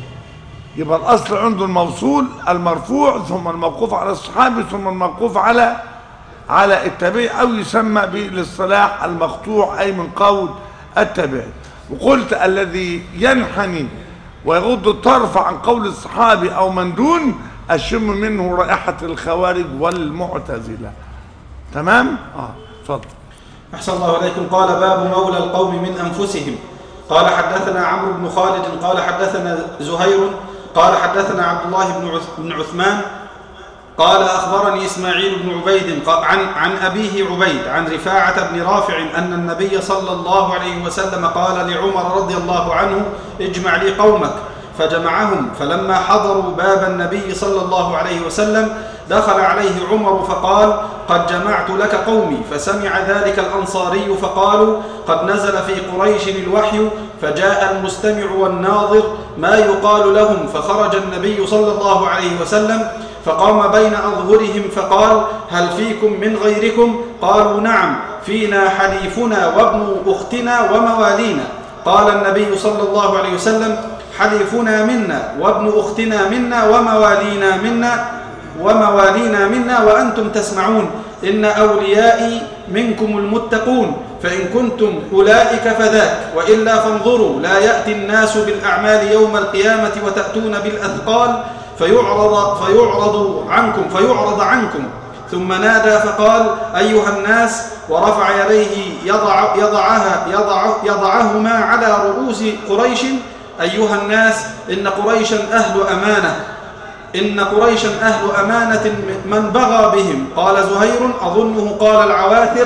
يبقى الأصل عنده الموصول المرفوع ثم الموقوف على الصحابي ثم الموقوف على على التابعي أو يسمى بالاصطلاح المقطوع أي من قول التابعي وقلت الذي ينحني ويغض الطرف عن قول الصحابي أو من دون أشم منه رائحة الخوارج والمعتزلة تمام؟ اه اتفضل أحسن الله إليكم قال باب مولى القوم من أنفسهم قال حدثنا عمرو بن خالد قال حدثنا زهير قال حدثنا عبد الله بن عث- بن عثمان قال أخبرني إسماعيل بن عبيد ق- عن عن أبيه عبيد عن رفاعة بن رافع أن النبي صلى الله عليه وسلم قال لعمر رضي الله عنه اجمع لي قومك فجمعهم فلما حضروا باب النبي صلى الله عليه وسلم دخل عليه عمر فقال قد جمعت لك قومي فسمع ذلك الأنصاري فقالوا قد نزل في قريش الوحي فجاء المستمع والناظر ما يقال لهم فخرج النبي صلى الله عليه وسلم فقام بين أظهرهم فقال هل فيكم من غيركم قالوا نعم فينا حليفنا وابن أختنا وموالينا قال النبي صلى الله عليه وسلم حليفنا منا وابن أختنا منا وموالينا منا وموالينا منا وأنتم تسمعون إن أوليائي منكم المتقون فإن كنتم أولئك فذاك وإلا فانظروا لا يأتي الناس بالأعمال يوم القيامة وتأتون بالأثقال فيعرض, فيعرض عنكم فيعرض عنكم ثم نادى فقال أيها الناس ورفع يديه يضع يضعها يضع يضعهما على رؤوس قريش أيها الناس إن قريشا أهل أمانة إن قريشا أهل أمانة من بغى بهم قال زهير أظنه قال العواثر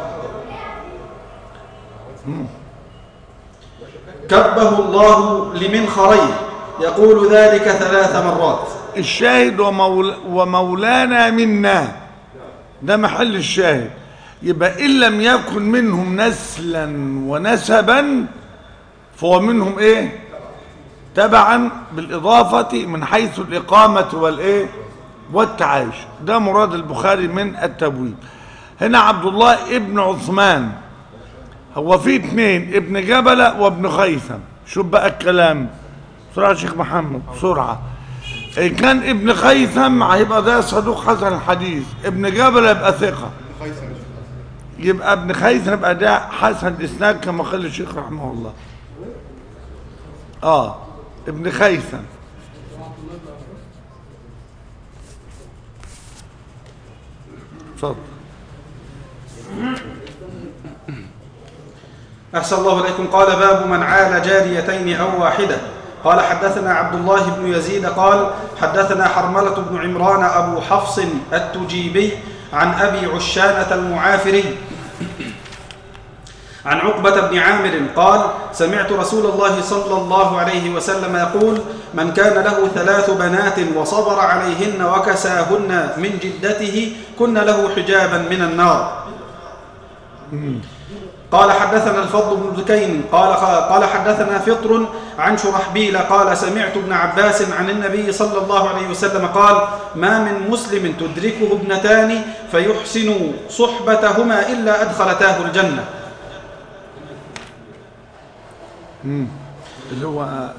كبه الله لمنخريه يقول ذلك ثلاث مرات الشاهد ومول ومولانا منا ده محل الشاهد يبقى إن لم يكن منهم نسلا ونسبا فهو منهم إيه تبعا بالإضافة من حيث الإقامة والإيه والتعايش ده مراد البخاري من التبويب هنا عبد الله ابن عثمان هو في اتنين ابن جبلة وابن خيثم شوف بقى الكلام بسرعة يا شيخ محمد بسرعة إن كان ابن خيثم هيبقى ده صدوق حسن الحديث ابن جبل يبقى ثقة يبقى ابن خيثم يبقى ده حسن الاسناد كما قال الشيخ رحمه الله اه ابن خيثم اتفضل أحسن الله إليكم قال باب من عال جاريتين أو واحدة قال حدثنا عبد الله بن يزيد قال حدثنا حرملة بن عمران أبو حفص التجيبي عن أبي عشانة المعافري عن عقبة بن عامر قال سمعت رسول الله صلى الله عليه وسلم يقول من كان له ثلاث بنات وصبر عليهن وكساهن من جدته كن له حجابا من النار قال حدثنا الفضل بن دكين قال قال حدثنا فطر عن شرحبيل قال سمعت ابن عباس عن النبي صلى الله عليه وسلم قال ما من مسلم تدركه ابنتان فيحسن صحبتهما إلا أدخلتاه الجنة اللي هو آه،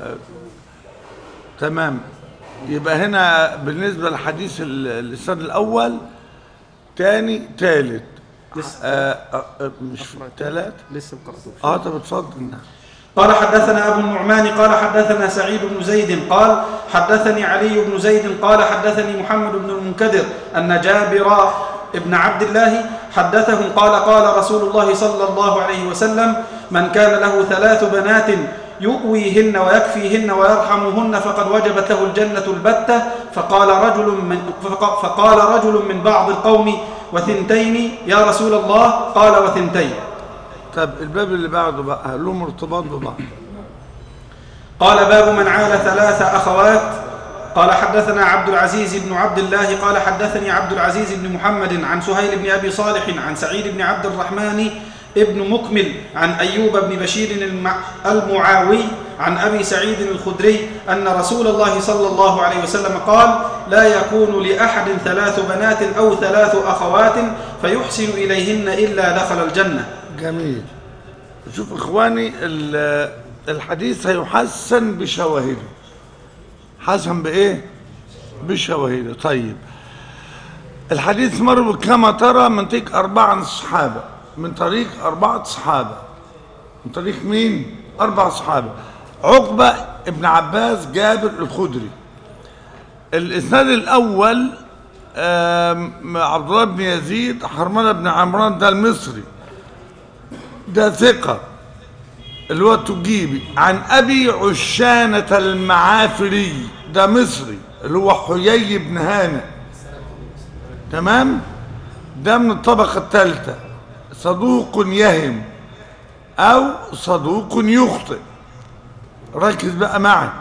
تمام يبقى هنا بالنسبة للحديث ال- الإسناد الأول تاني تالت لسه. آه آه آه، مش تلات لسه ما قرأتوش اه طب اتفضل قال حدثنا أبو النعمان قال حدثنا سعيد بن زيد قال حدثني علي بن زيد قال حدثني محمد بن المنكدر أن جابر ابن عبد الله حدثهم قال قال رسول الله صلى الله عليه وسلم من كان له ثلاث بنات يؤويهن ويكفيهن ويرحمهن فقد وجبت له الجنة البتة فقال رجل من فق- فقال رجل من بعض القوم وثنتين يا رسول الله قال وثنتين طب الباب اللي بعده بقى لهم ارتباط ببعض قال باب من عال ثلاث أخوات قال حدثنا عبد العزيز بن عبد الله قال حدثني عبد العزيز بن محمد عن سهيل بن أبي صالح عن سعيد بن عبد الرحمن ابن مكمل عن أيوب بن بشير الم- المعاوي عن ابي سعيد الخدري ان رسول الله صلى الله عليه وسلم قال لا يكون لاحد ثلاث بنات او ثلاث اخوات فيحسن اليهن الا دخل الجنه جميل شوف اخواني ال- الحديث هيحسن بشواهده حسن بايه بشواهده طيب الحديث مر كما ترى من طريق أربعة صحابة من طريق أربعة صحابة من طريق مين؟ أربع صحابة عقبة ابن عباس جابر الخدري الإسناد الأول آم، عبد الله بن يزيد حرملة بن عمران ده المصري ده ثقة اللي هو التجيبي عن أبي عشانة المعافري ده مصري اللي هو حيي بن هانئ تمام ده من الطبقة الثالثة صدوق يهم أو صدوق يخطئ ركز بقى معي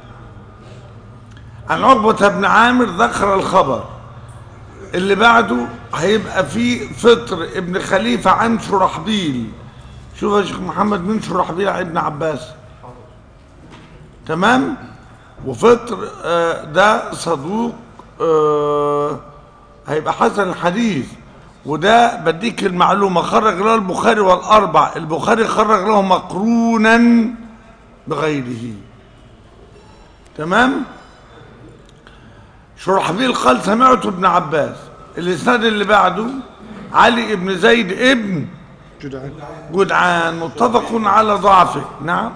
عن عقبة بن عامر ذكر الخبر اللي بعده هيبقى فيه فطر ابن خليفة عن شرحبيل شوف يا شيخ محمد من شرحبيل عن ابن عباس تمام وفطر آه، ده صدوق آه، هيبقى حسن الحديث وده بديك المعلومة خرج له البخاري والأربع البخاري خرج له مقرونا بغيره تمام شرحبيل قال سمعت ابن عباس الإسناد اللي بعده علي ابن زيد ابن جدعان جدعان متفق على ضعفه نعم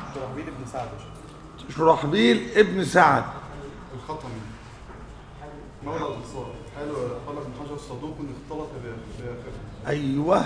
شرحبيل ابن سعد الخطمي مولى الانصار حلو قال ابن حجر صدوق اختلط باخره أيوه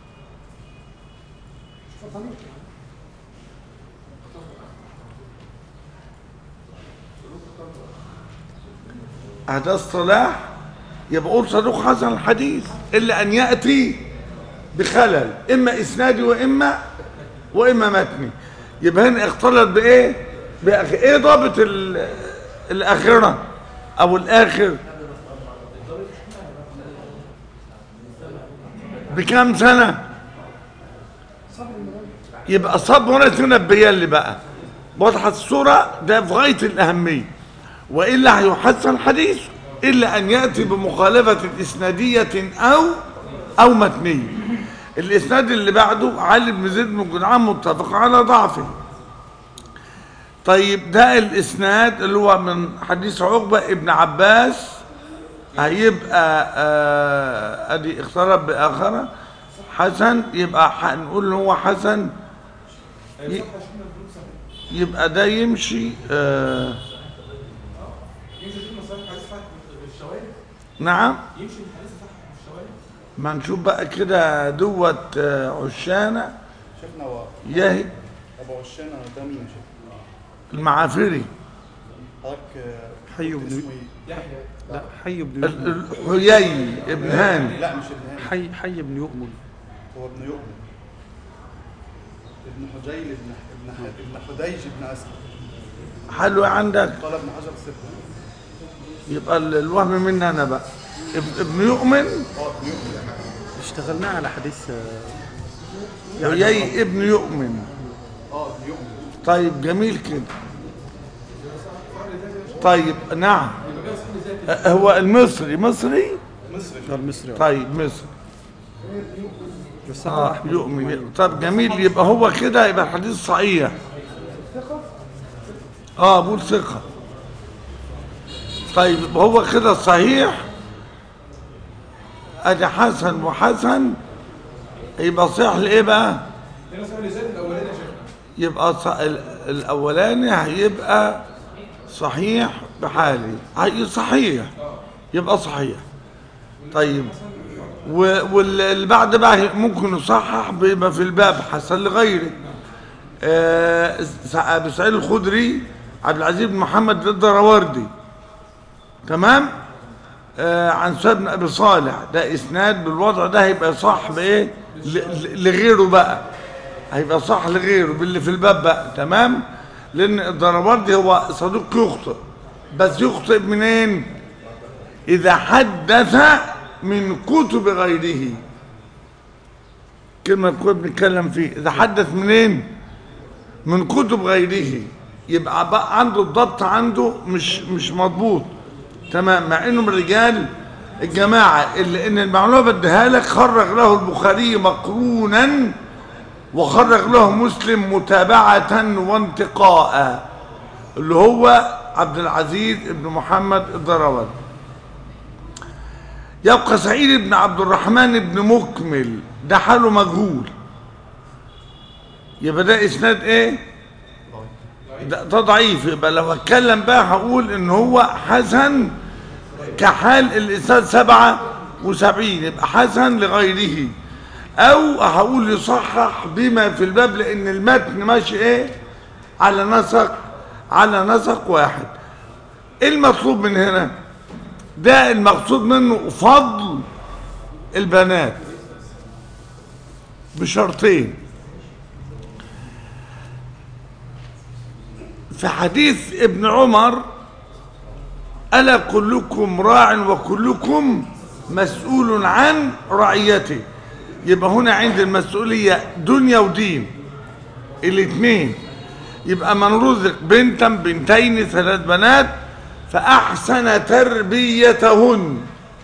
هذا الصلاح يبقى قول صدوق حسن الحديث إلا أن يأتي بخلل إما إسنادي وإما وإما متني يبقى هنا اختلط بإيه؟ بأخ... إيه ضابط ال- الآخرة أو الآخر بكام سنة يبقى صب هنا تنبيا لي بقى واضحة الصورة ده في غاية الأهمية وإلا هيحسن الحديث إلا أن يأتي بمخالفة إسنادية أو أو متنية الإسناد اللي بعده علي بن زيد بن جدعان متفق على ضعفه طيب ده الإسناد اللي هو من حديث عقبة ابن عباس هيبقى آه ادي اختلط باخره حسن يبقى هنقول ان هو حسن ي- يبقى ده يمشي آه نعم ما نشوف بقى كده دوت آه، عشانه شيخنا هو يهي ابو عشان ده مين يا شيخ؟ المعافري حضرتك حي بن اسمه ايه؟ لا حي بن ال- يؤمن الحيي ابن هاني لا مش ابن هاني حي حي بن يؤمن هو ابن يؤمن ابن حجيل ابن ابن ح- ابن حديج ابن اسد حلو عندك قال ابن حجر ثقه يبقى ال- الوهم مني انا بقى ابن, ابن يؤمن اه ابن يؤمن اشتغلنا على حديث آه، حيي ابن يؤمن اه ابن يؤمن طيب جميل كده طيب نعم أه، هو المصري مصري مصري المصري طيب مصري بس اه آه احمد يؤمن طب جميل يبقى هو كده يبقى الحديث صحيح اه بقول ثقة طيب يبقى هو كده صحيح ادي حسن وحسن يبقى صحيح لايه بقى يبقى ص... ال- الاولاني هيبقى صحيح بحالي هي صحيح يبقى صحيح طيب و- واللي بعد بقى ممكن يصحح بيبقى في الباب حسن لغيره آه، س- ابو سعيد الخدري عبد العزيز بن محمد الدراوردي تمام آه، عن سعيد بن ابي صالح ده اسناد بالوضع ده هيبقى صح بايه ل- ل- لغيره بقى هيبقى صح لغيره باللي في الباب بقى تمام لان الدراوردي هو صديق يخطئ بس يخطئ منين إذا حدث من كتب غيره كلمة كنا بنتكلم فيه إذا حدث منين من كتب غيره يبقى بقى عنده الضبط عنده مش مش مضبوط تمام مع انه من رجال الجماعه اللي ان المعلومه بديها لك خرج له البخاري مقرونا وخرج له مسلم متابعه وانتقاء اللي هو عبد العزيز بن محمد الضروري يبقى سعيد بن عبد الرحمن بن مكمل ده حاله مجهول يبقى ده اسناد ايه ده, ده ضعيف يبقى لو اتكلم بقى هقول ان هو حسن كحال الاسناد سبعة وسبعين يبقى حسن لغيره او هقول يصحح بما في الباب لان المتن ماشي ايه على نسق على نسق واحد ايه المطلوب من هنا ده المقصود منه فضل البنات بشرطين في حديث ابن عمر ألا كلكم راع وكلكم مسؤول عن رعيته يبقى هنا عند المسؤولية دنيا ودين الاثنين يبقى من رزق بنتا بنتين ثلاث بنات فأحسن تربيتهن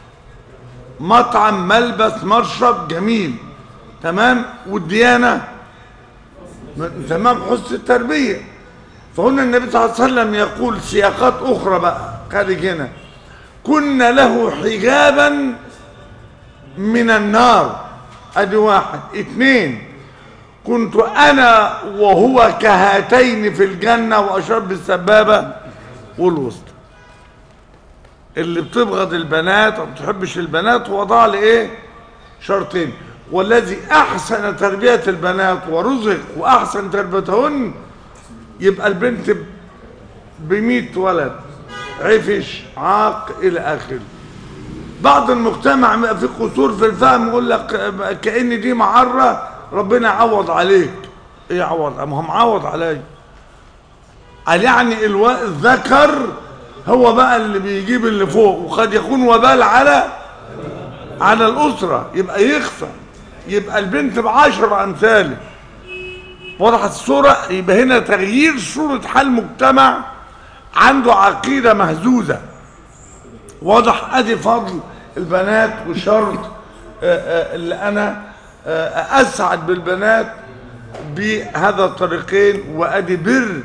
مطعم ملبس مشرب جميل تمام والديانة تمام حسن التربية فهنا النبي صلى الله عليه وسلم يقول سياقات أخرى بقى خارج هنا كنا له حجابا من النار ادي واحد اثنين كنت انا وهو كهاتين في الجنة واشار بالسبابة والوسط اللي بتبغض البنات او بتحبش البنات وضع لي ايه شرطين والذي احسن تربية البنات ورزق واحسن تربيتهن يبقى البنت بميت ولد عفش عاق الى اخره بعض المجتمع بيبقى في قصور في الفهم يقول لك كأن دي معرة ربنا يعوض عليك ايه يعوض ما هو معوض عليا قال يعني الو... الذكر هو بقى اللي بيجيب اللي فوق وقد يكون وبال على على الأسرة يبقى يخفى يبقى البنت بعشر أمثاله وضحت الصورة يبقى هنا تغيير صورة حال مجتمع عنده عقيدة مهزوزة واضح ادي فضل البنات وشرط اللي انا اسعد بالبنات بهذا الطريقين وادي بر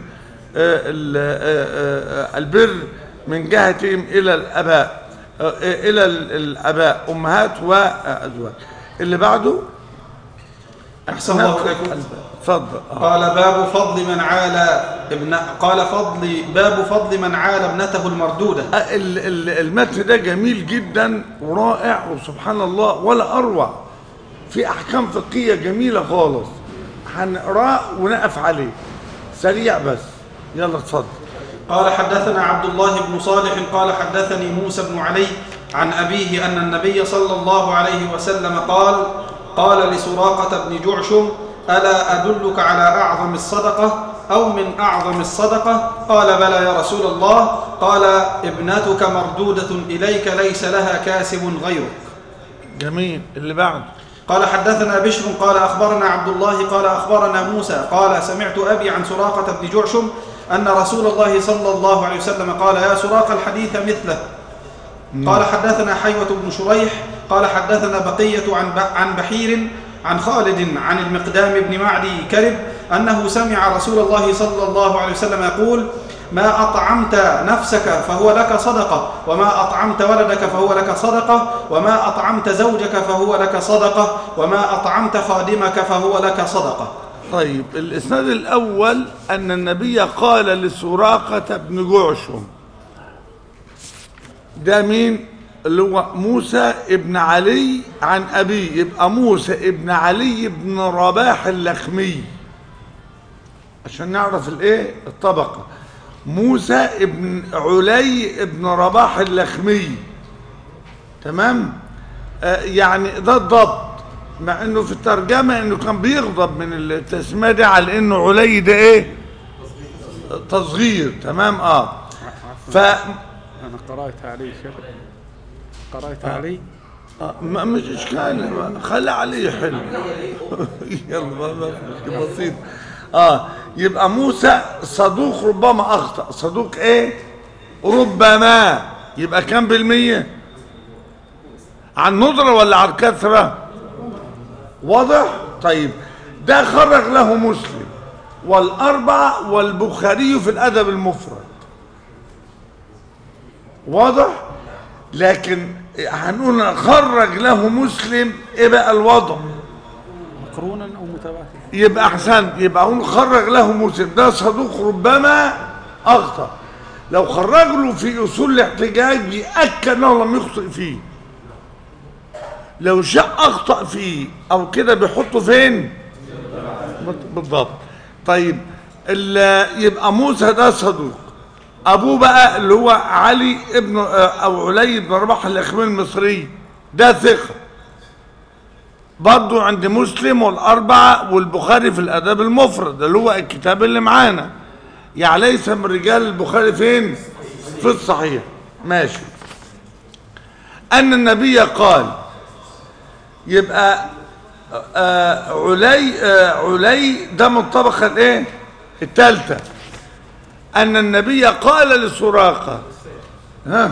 البر من جهتهم الى الاباء الى الاباء امهات وازواج اللي بعده أحسن الله إليكم اتفضل قال باب فضل من عال ابن قال فضل باب فضل من عال ابنته المردودة ال- ال- المتن ده جميل جدا ورائع وسبحان الله ولا اروع في احكام فقهيه جميله خالص هنقراه ونقف عليه سريع بس يلا اتفضل قال حدثنا عبد الله بن صالح قال حدثني موسى بن علي عن أبيه أن النبي صلى الله عليه وسلم قال قال لسراقة بن جعشم ألا أدلك على أعظم الصدقة أو من أعظم الصدقة قال بلى يا رسول الله قال ابنتك مردودة إليك ليس لها كاسب غيرك جميل اللي بعده قال حدثنا بشر قال أخبرنا عبد الله قال أخبرنا موسى قال سمعت أبي عن سراقة بن جعشم أن رسول الله صلى الله عليه وسلم قال يا سراقة الحديث مثله قال حدثنا حيوة بن شريح قال حدثنا بقية عن ب- عن بحير عن خالد عن المقدام بن معدي كرب أنه سمع رسول الله صلى الله عليه وسلم يقول ما أطعمت نفسك فهو لك صدقة وما أطعمت ولدك فهو لك صدقة وما أطعمت زوجك فهو لك صدقة وما أطعمت خادمك فهو لك صدقة طيب الاسناد الاول ان النبي قال لسراقه بن جعشم ده مين اللي هو موسى ابن علي عن ابيه يبقى موسى ابن علي بن رباح اللخمي عشان نعرف الايه الطبقه موسى ابن علي ابن رباح اللخمي تمام آه يعني ده الضبط مع انه في الترجمه انه كان بيغضب من التسميه دي على انه علي ده ايه تصغير تمام اه ف انا قرأت عليه شيخ قرأت عليه آه، ما مش اشكال خلي عليه حلو يلا ما ما- بسيط اه يبقى موسى صدوق ربما اخطا صدوق ايه ربما يبقى كام بالمية عن ندرة ولا عن كثرة واضح طيب ده خرج له مسلم والأربعة والبخاري في الأدب المفرد واضح لكن هنقول خرج له مسلم ايه بقى الوضع مقرونا او متابعه يبقى احسن يبقى هو خرج له مسلم ده صدوق ربما اخطا لو خرج له في اصول الاحتجاج بيأكد انه لم يخطئ فيه لو شاء اخطا فيه او كده بيحطه فين بالضبط طيب ال- يبقى موسى ده صدوق ابوه بقى اللي هو علي ابن او علي بن رباح الاخميل المصري ده ثقه برضو عند مسلم والأربعة والبخاري في الأدب المفرد اللي هو الكتاب اللي معانا يعني ليس من رجال البخاري فين في الصحيح ماشي أن النبي قال يبقى آه علي آه علي ده من الطبقة الايه الثالثة أن النبي قال لسراقة ها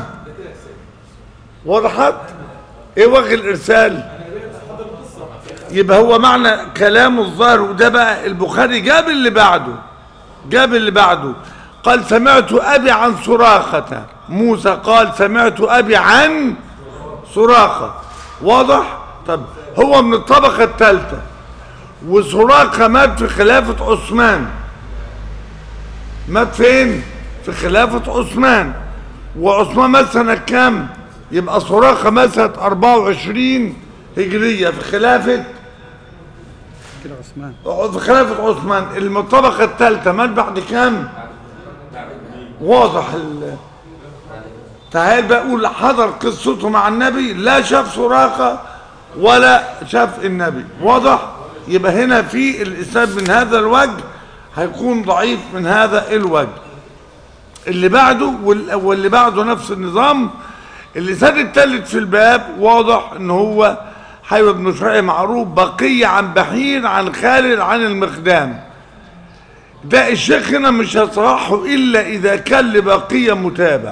وضحت ايه وجه الإرسال يبقى هو معنى كلام الظاهر وده بقى البخاري جاب اللي بعده جاب اللي بعده قال سمعت أبي عن سراقة موسى قال سمعت أبي عن سراقة واضح طب هو من الطبقة الثالثة وسراقة مات في خلافة عثمان مات فين في خلافة عثمان وعثمان مات سنة كام يبقى سراقة مات سنة 24 هجرية في خلافة كده عثمان في خلافة عثمان الطبقة الثالثة مات بعد كام واضح ال... تعال بقول حضر قصته مع النبي لا شاف سراقة ولا شاف النبي واضح يبقى هنا في الإسناد من هذا الوجه هيكون ضعيف من هذا الوجه اللي بعده وال- واللي بعده نفس النظام اللسان الثالث في الباب واضح ان هو حيوة بن شريح معروف بقية عن بحير عن خالد عن المقدام ده الشيخ هنا مش هيصححه الا اذا كان لبقية متابع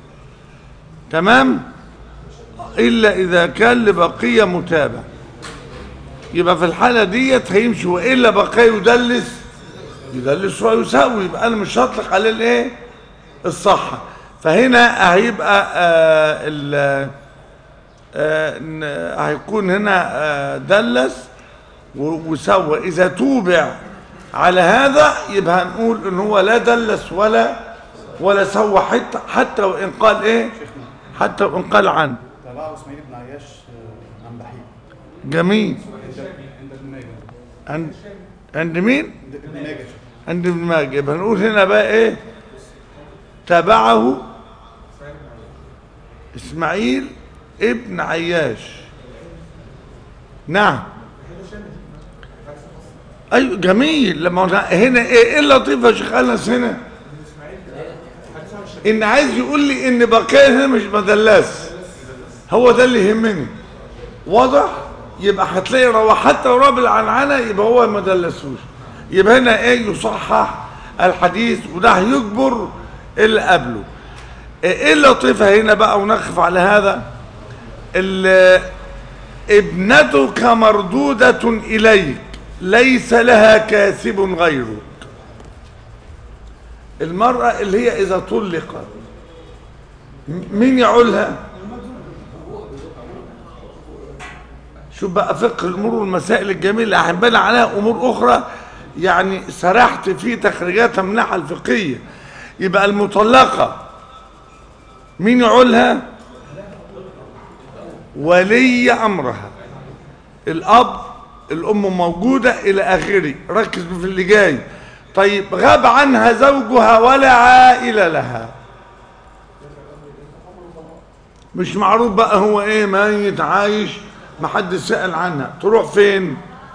تمام الا اذا كان لبقية متابع يبقى في الحالة ديت هيمشي والا بقية يدلس يدلس ويساوي يبقى انا مش هطلق عليه الايه الصحة فهنا هيبقى آه ال آه ن- هيكون هنا آه دلس و- وسوى اذا توبع على هذا يبقى هنقول ان هو لا دلس ولا ولا سوى حتى حتى وان قال ايه حتى وان قال عنه تابعه اسماعيل بن عياش آه، عن بحير جميل عند عند ابن ماجه عند عند مين عند ابن ماجه عند ابن ماجه يبقى هنقول هنا بقى ايه تبعه اسماعيل ابن عياش نعم ايوه جميل لما هنا هنا ايه ايه اللطيف يا شيخ انس هنا ان عايز يقول لي ان بقيه هنا مش مدلس هو ده اللي يهمني واضح يبقى هتلاقي روى حتى وراه بالعنعنه يبقى هو ما دلسوش يبقى هنا ايه يصحح الحديث وده هيجبر اللي قبله ايه اللطيفه هنا بقى ونقف على هذا ال- ابنتك مردودة إليك ليس لها كاسب غيرك المرأة اللي هي إذا طلقت م- مين يعولها شوف بقى فقه الأمور والمسائل الجميلة أحبال عليها أمور أخرى يعني سرحت في تخريجاتها من الناحية الفقهية يبقى المطلقة مين يعولها ولي أمرها الأب الأم موجودة إلى آخره ركز في اللي جاي طيب غاب عنها زوجها ولا عائلة لها مش معروف بقى هو ايه ميت عايش محدش سأل عنها تروح فين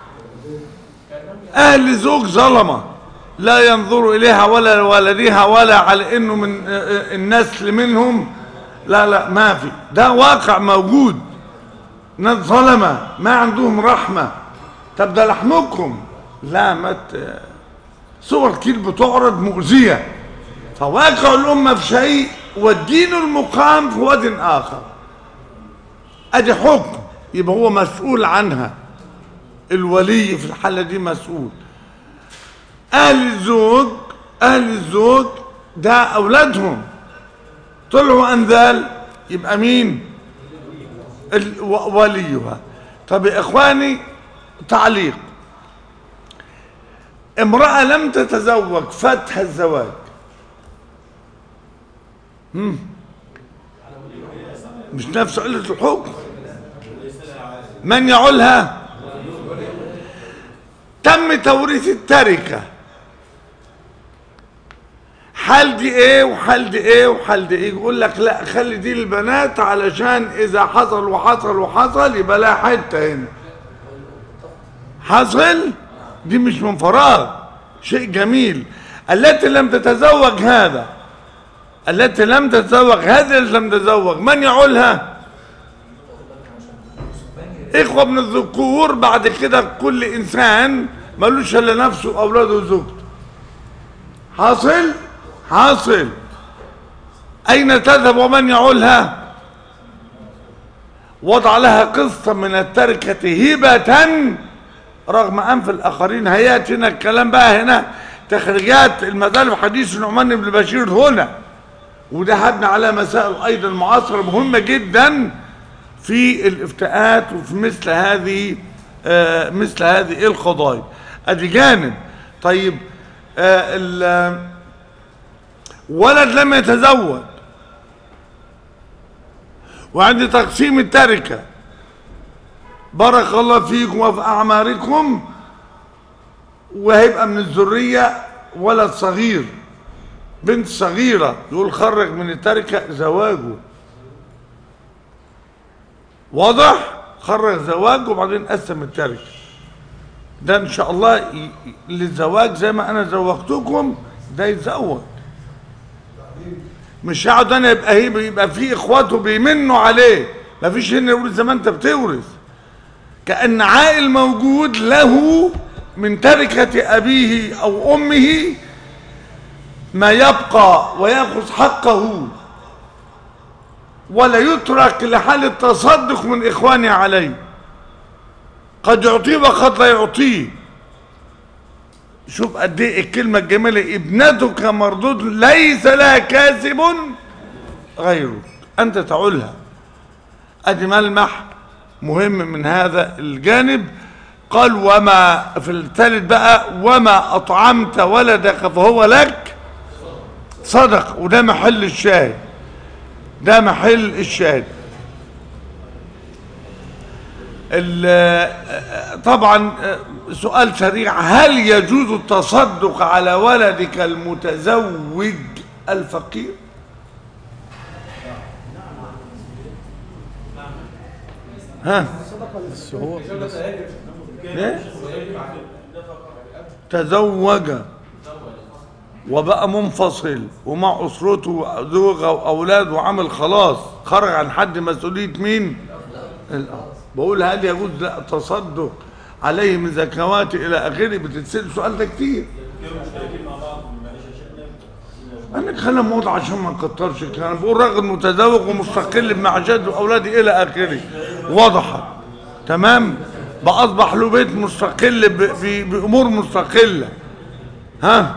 اهل زوج ظلمة لا ينظر اليها ولا لوالديها ولا على انه من آه، آه، النسل منهم لا لا ما في ده واقع موجود ناس ظلمة ما عندهم رحمة طب ده لحمكم لا ما ت- صور كتير بتعرض مؤذية فواقع الأمة في شيء والدين المقام في واد آخر أدي حكم يبقى هو مسؤول عنها الولي في الحالة دي مسؤول أهل الزوج أهل الزوج ده أولادهم طلعوا أنذال يبقى مين ال- و- وليها طب يا إخواني تعليق امرأة لم تتزوج فاتها الزواج هم. مش نفس علة الحكم من يعولها تم توريث التركة حال دي ايه وحال دي ايه وحال دي ايه يقول لك لا خلي دي البنات علشان اذا حصل وحصل وحصل يبقى لها حته هنا حصل دي مش من فراغ شيء جميل التي لم تتزوج هذا التي لم تتزوج هذا اللي لم تتزوج من يعولها اخوة من الذكور بعد كده كل انسان ملوش الا نفسه واولاده وزوجته حاصل حاصل اين تذهب ومن يعولها وضع لها قسطا من التركة هبة رغم انف الاخرين هياتنا الكلام بقى هنا تخريجات المذاهب حديث نعمان بن بشير هنا وده هبنى على مسائل ايضا معاصره مهمه جدا في الافتاءات وفي مثل هذه آه مثل هذه القضايا ادي جانب طيب آه ال- ولد لم يتزوج وعند تقسيم التركه بارك الله فيكم وفي اعماركم وهيبقى من الذريه ولد صغير بنت صغيره يقول خرج من التركه زواجه واضح خرج زواج وبعدين قسم التركه ده ان شاء الله ي- ي- للزواج زي ما انا زوجتكم ده يتزوج مش هقعد انا يبقى هي يبقى في اخواته بيمنوا عليه مفيش هنا يقول زي ما انت بتورث كأن عائل موجود له من تركة أبيه أو أمه ما يبقى ويأخذ حقه ولا يترك لحال التصدق من إخوانه عليه قد يعطيه وقد لا يعطيه شوف قد ايه الكلمة الجميلة ابنتك مردود ليس لها كاسب غيرك أنت تعولها ادي ملمح مهم من هذا الجانب قال وما في الثالث بقى وما اطعمت ولدك فهو لك صدق وده محل الشاهد ده محل الشاهد ال- طبعا سؤال سريع هل يجوز التصدق على ولدك المتزوج الفقير ها بس هو بس ليه؟ تزوج وبقى منفصل ومع اسرته وزوجه واولاد وعمل خلاص خرج عن حد مسؤوليه مين؟ الاب بقول هل يجوز لا تصدق عليه من زكوات الى اخره بتتسال السؤال ده كتير انا كلام موضع عشان ما نكترش الكلام بقول راجل متزوج ومستقل بمعجزه واولاده الى اخره وضحت تمام بقى اصبح له بيت مستقل ب- ب- بامور مستقله ها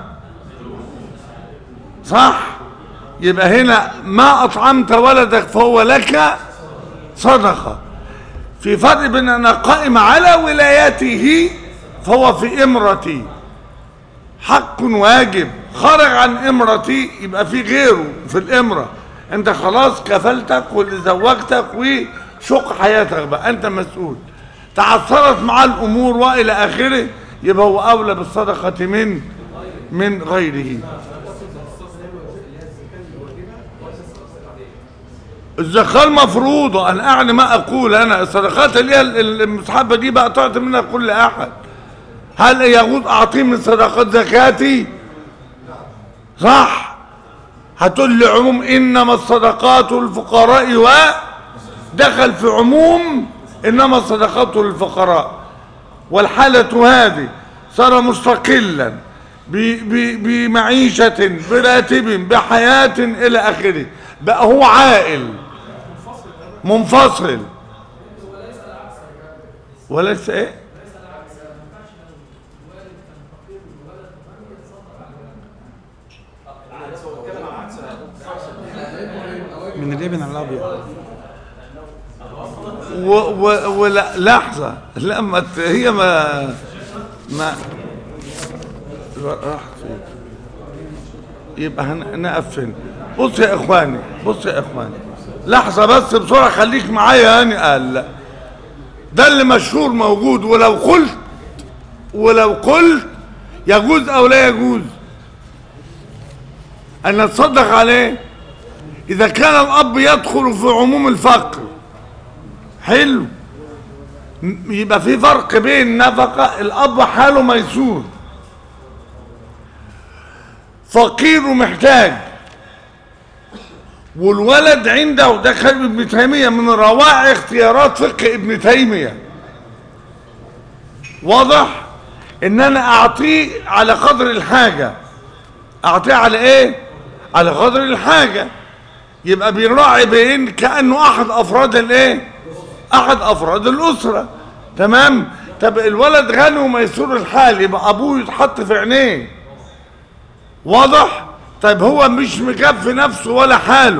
صح يبقى هنا ما اطعمت ولدك فهو لك صدقه في فرق بين انا قائم على ولايته فهو في امرتي حق واجب خرج عن امرتي يبقى في غيره في الامره انت خلاص كفلتك واللي زوجتك وشق حياتك بقى انت مسؤول تعثرت معاه الامور والى اخره يبقى هو اولى بالصدقه من من غيره الزكاة المفروضة أنا أعني ما أقول أنا الصدقات اللي هي المسحبة دي بقى تعطي منها كل أحد هل يجوز أعطيه من صدقات زكاتي صح هتقول لي عموم إنما الصدقات للفقراء و دخل في عموم إنما الصدقات للفقراء والحالة هذه صار مستقلا ب- ب- بمعيشة براتب بحياة إلى آخره بقى هو عائل منفصل وليس ايه من الابن على الابيض و و ولا لحظة لا ما ت- هي ما ما راحت فين يبقى هن- نقف هنا بص يا اخواني بص يا اخواني لحظة بس بسرعة خليك معايا هاني قال لا ده اللي مشهور موجود ولو قلت ولو قلت يجوز او لا يجوز ان نتصدق عليه اذا كان الاب يدخل في عموم الفقر حلو م- يبقى في فرق بين نفقة الأب حاله ميسور فقير ومحتاج والولد عنده وده كلام ابن تيمية من روائع اختيارات فقه ابن تيمية واضح ان انا اعطيه على قدر الحاجة اعطيه على ايه على قدر الحاجة يبقى بيراعي بين كأنه احد افراد الايه احد افراد الاسرة تمام طب الولد غني وميسور الحال يبقى ابوه يتحط في عينيه واضح طيب هو مش مكفي نفسه ولا حاله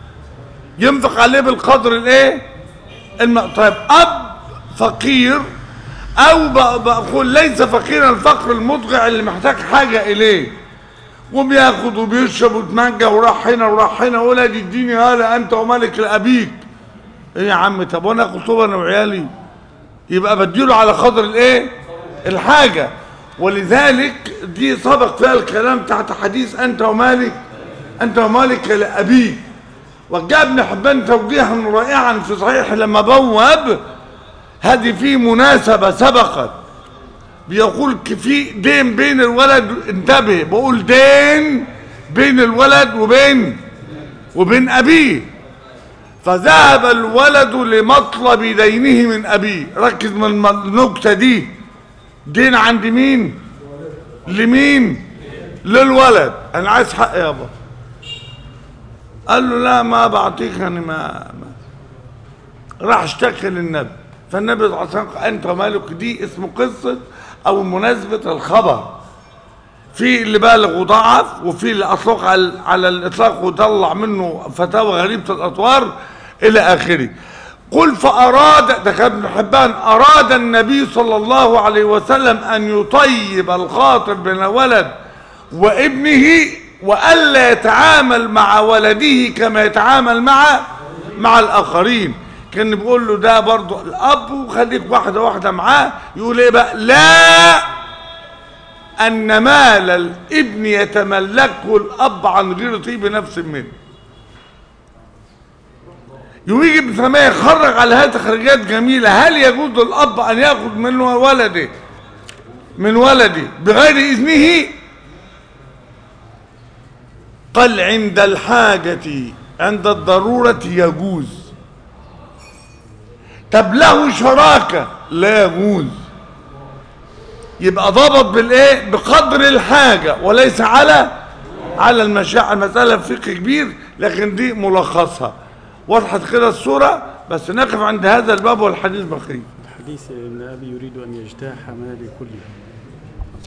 ينفق عليه بالقدر الايه الم... طيب اب فقير او ب- بقول ليس فقيرا الفقر المضجع اللي محتاج حاجة اليه وبياخد وبيشرب ويتمنجى وراح هنا وراح هنا ولد اديني هلا انت وملك لابيك ايه يا عم طب وانا اخد طوبه انا وعيالي يبقى بديله على قدر الايه الحاجه ولذلك دي سبق فيها الكلام تحت حديث انت ومالك انت ومالك لابيك وجاء ابن حبان توجيها رائعا في صحيح لما بواب هذه في مناسبه سبقت بيقول ك- في دين بين الولد انتبه بقول دين بين الولد وبين وبين ابيه فذهب الولد لمطلب دينه من ابيه ركز من الم- النكته دي دين عند مين لمين للولد انا عايز حق يابا قال له لا ما بعطيك انا ما, ما. راح اشتكى للنبي فالنبي صلى الله عليه وسلم قال انت ومالك دي اسمه قصه او مناسبه الخبر في اللي بالغ وضعف وفي اللي اطلق على, على الاطلاق وطلع منه فتاوى غريبه الاطوار الى اخره قل فاراد ده كان ابن حبان اراد النبي صلى الله عليه وسلم ان يطيب الخاطر بين ولد وابنه والا يتعامل مع ولده كما يتعامل مع مع الاخرين كان بيقول له ده برضه الاب وخليك واحده واحده معاه يقول ايه بقى لا أن مال الابن يتملكه الأب عن غير طيب نفس منه يجي ابن تيمية يخرج على هذه تخريجات جميلة هل يجوز للأب أن يأخذ من ولده من ولده بغير إذنه قال عند الحاجة عند الضرورة يجوز طب له شراكة لا يجوز يبقى ضبط بالايه بقدر الحاجة وليس على على المشاعر المسألة فقه كبير لكن دي ملخصها وضحت كده الصورة بس نقف عند هذا الباب والحديث بقي الحديث ان ابي يريد ان يجتاح مالي كله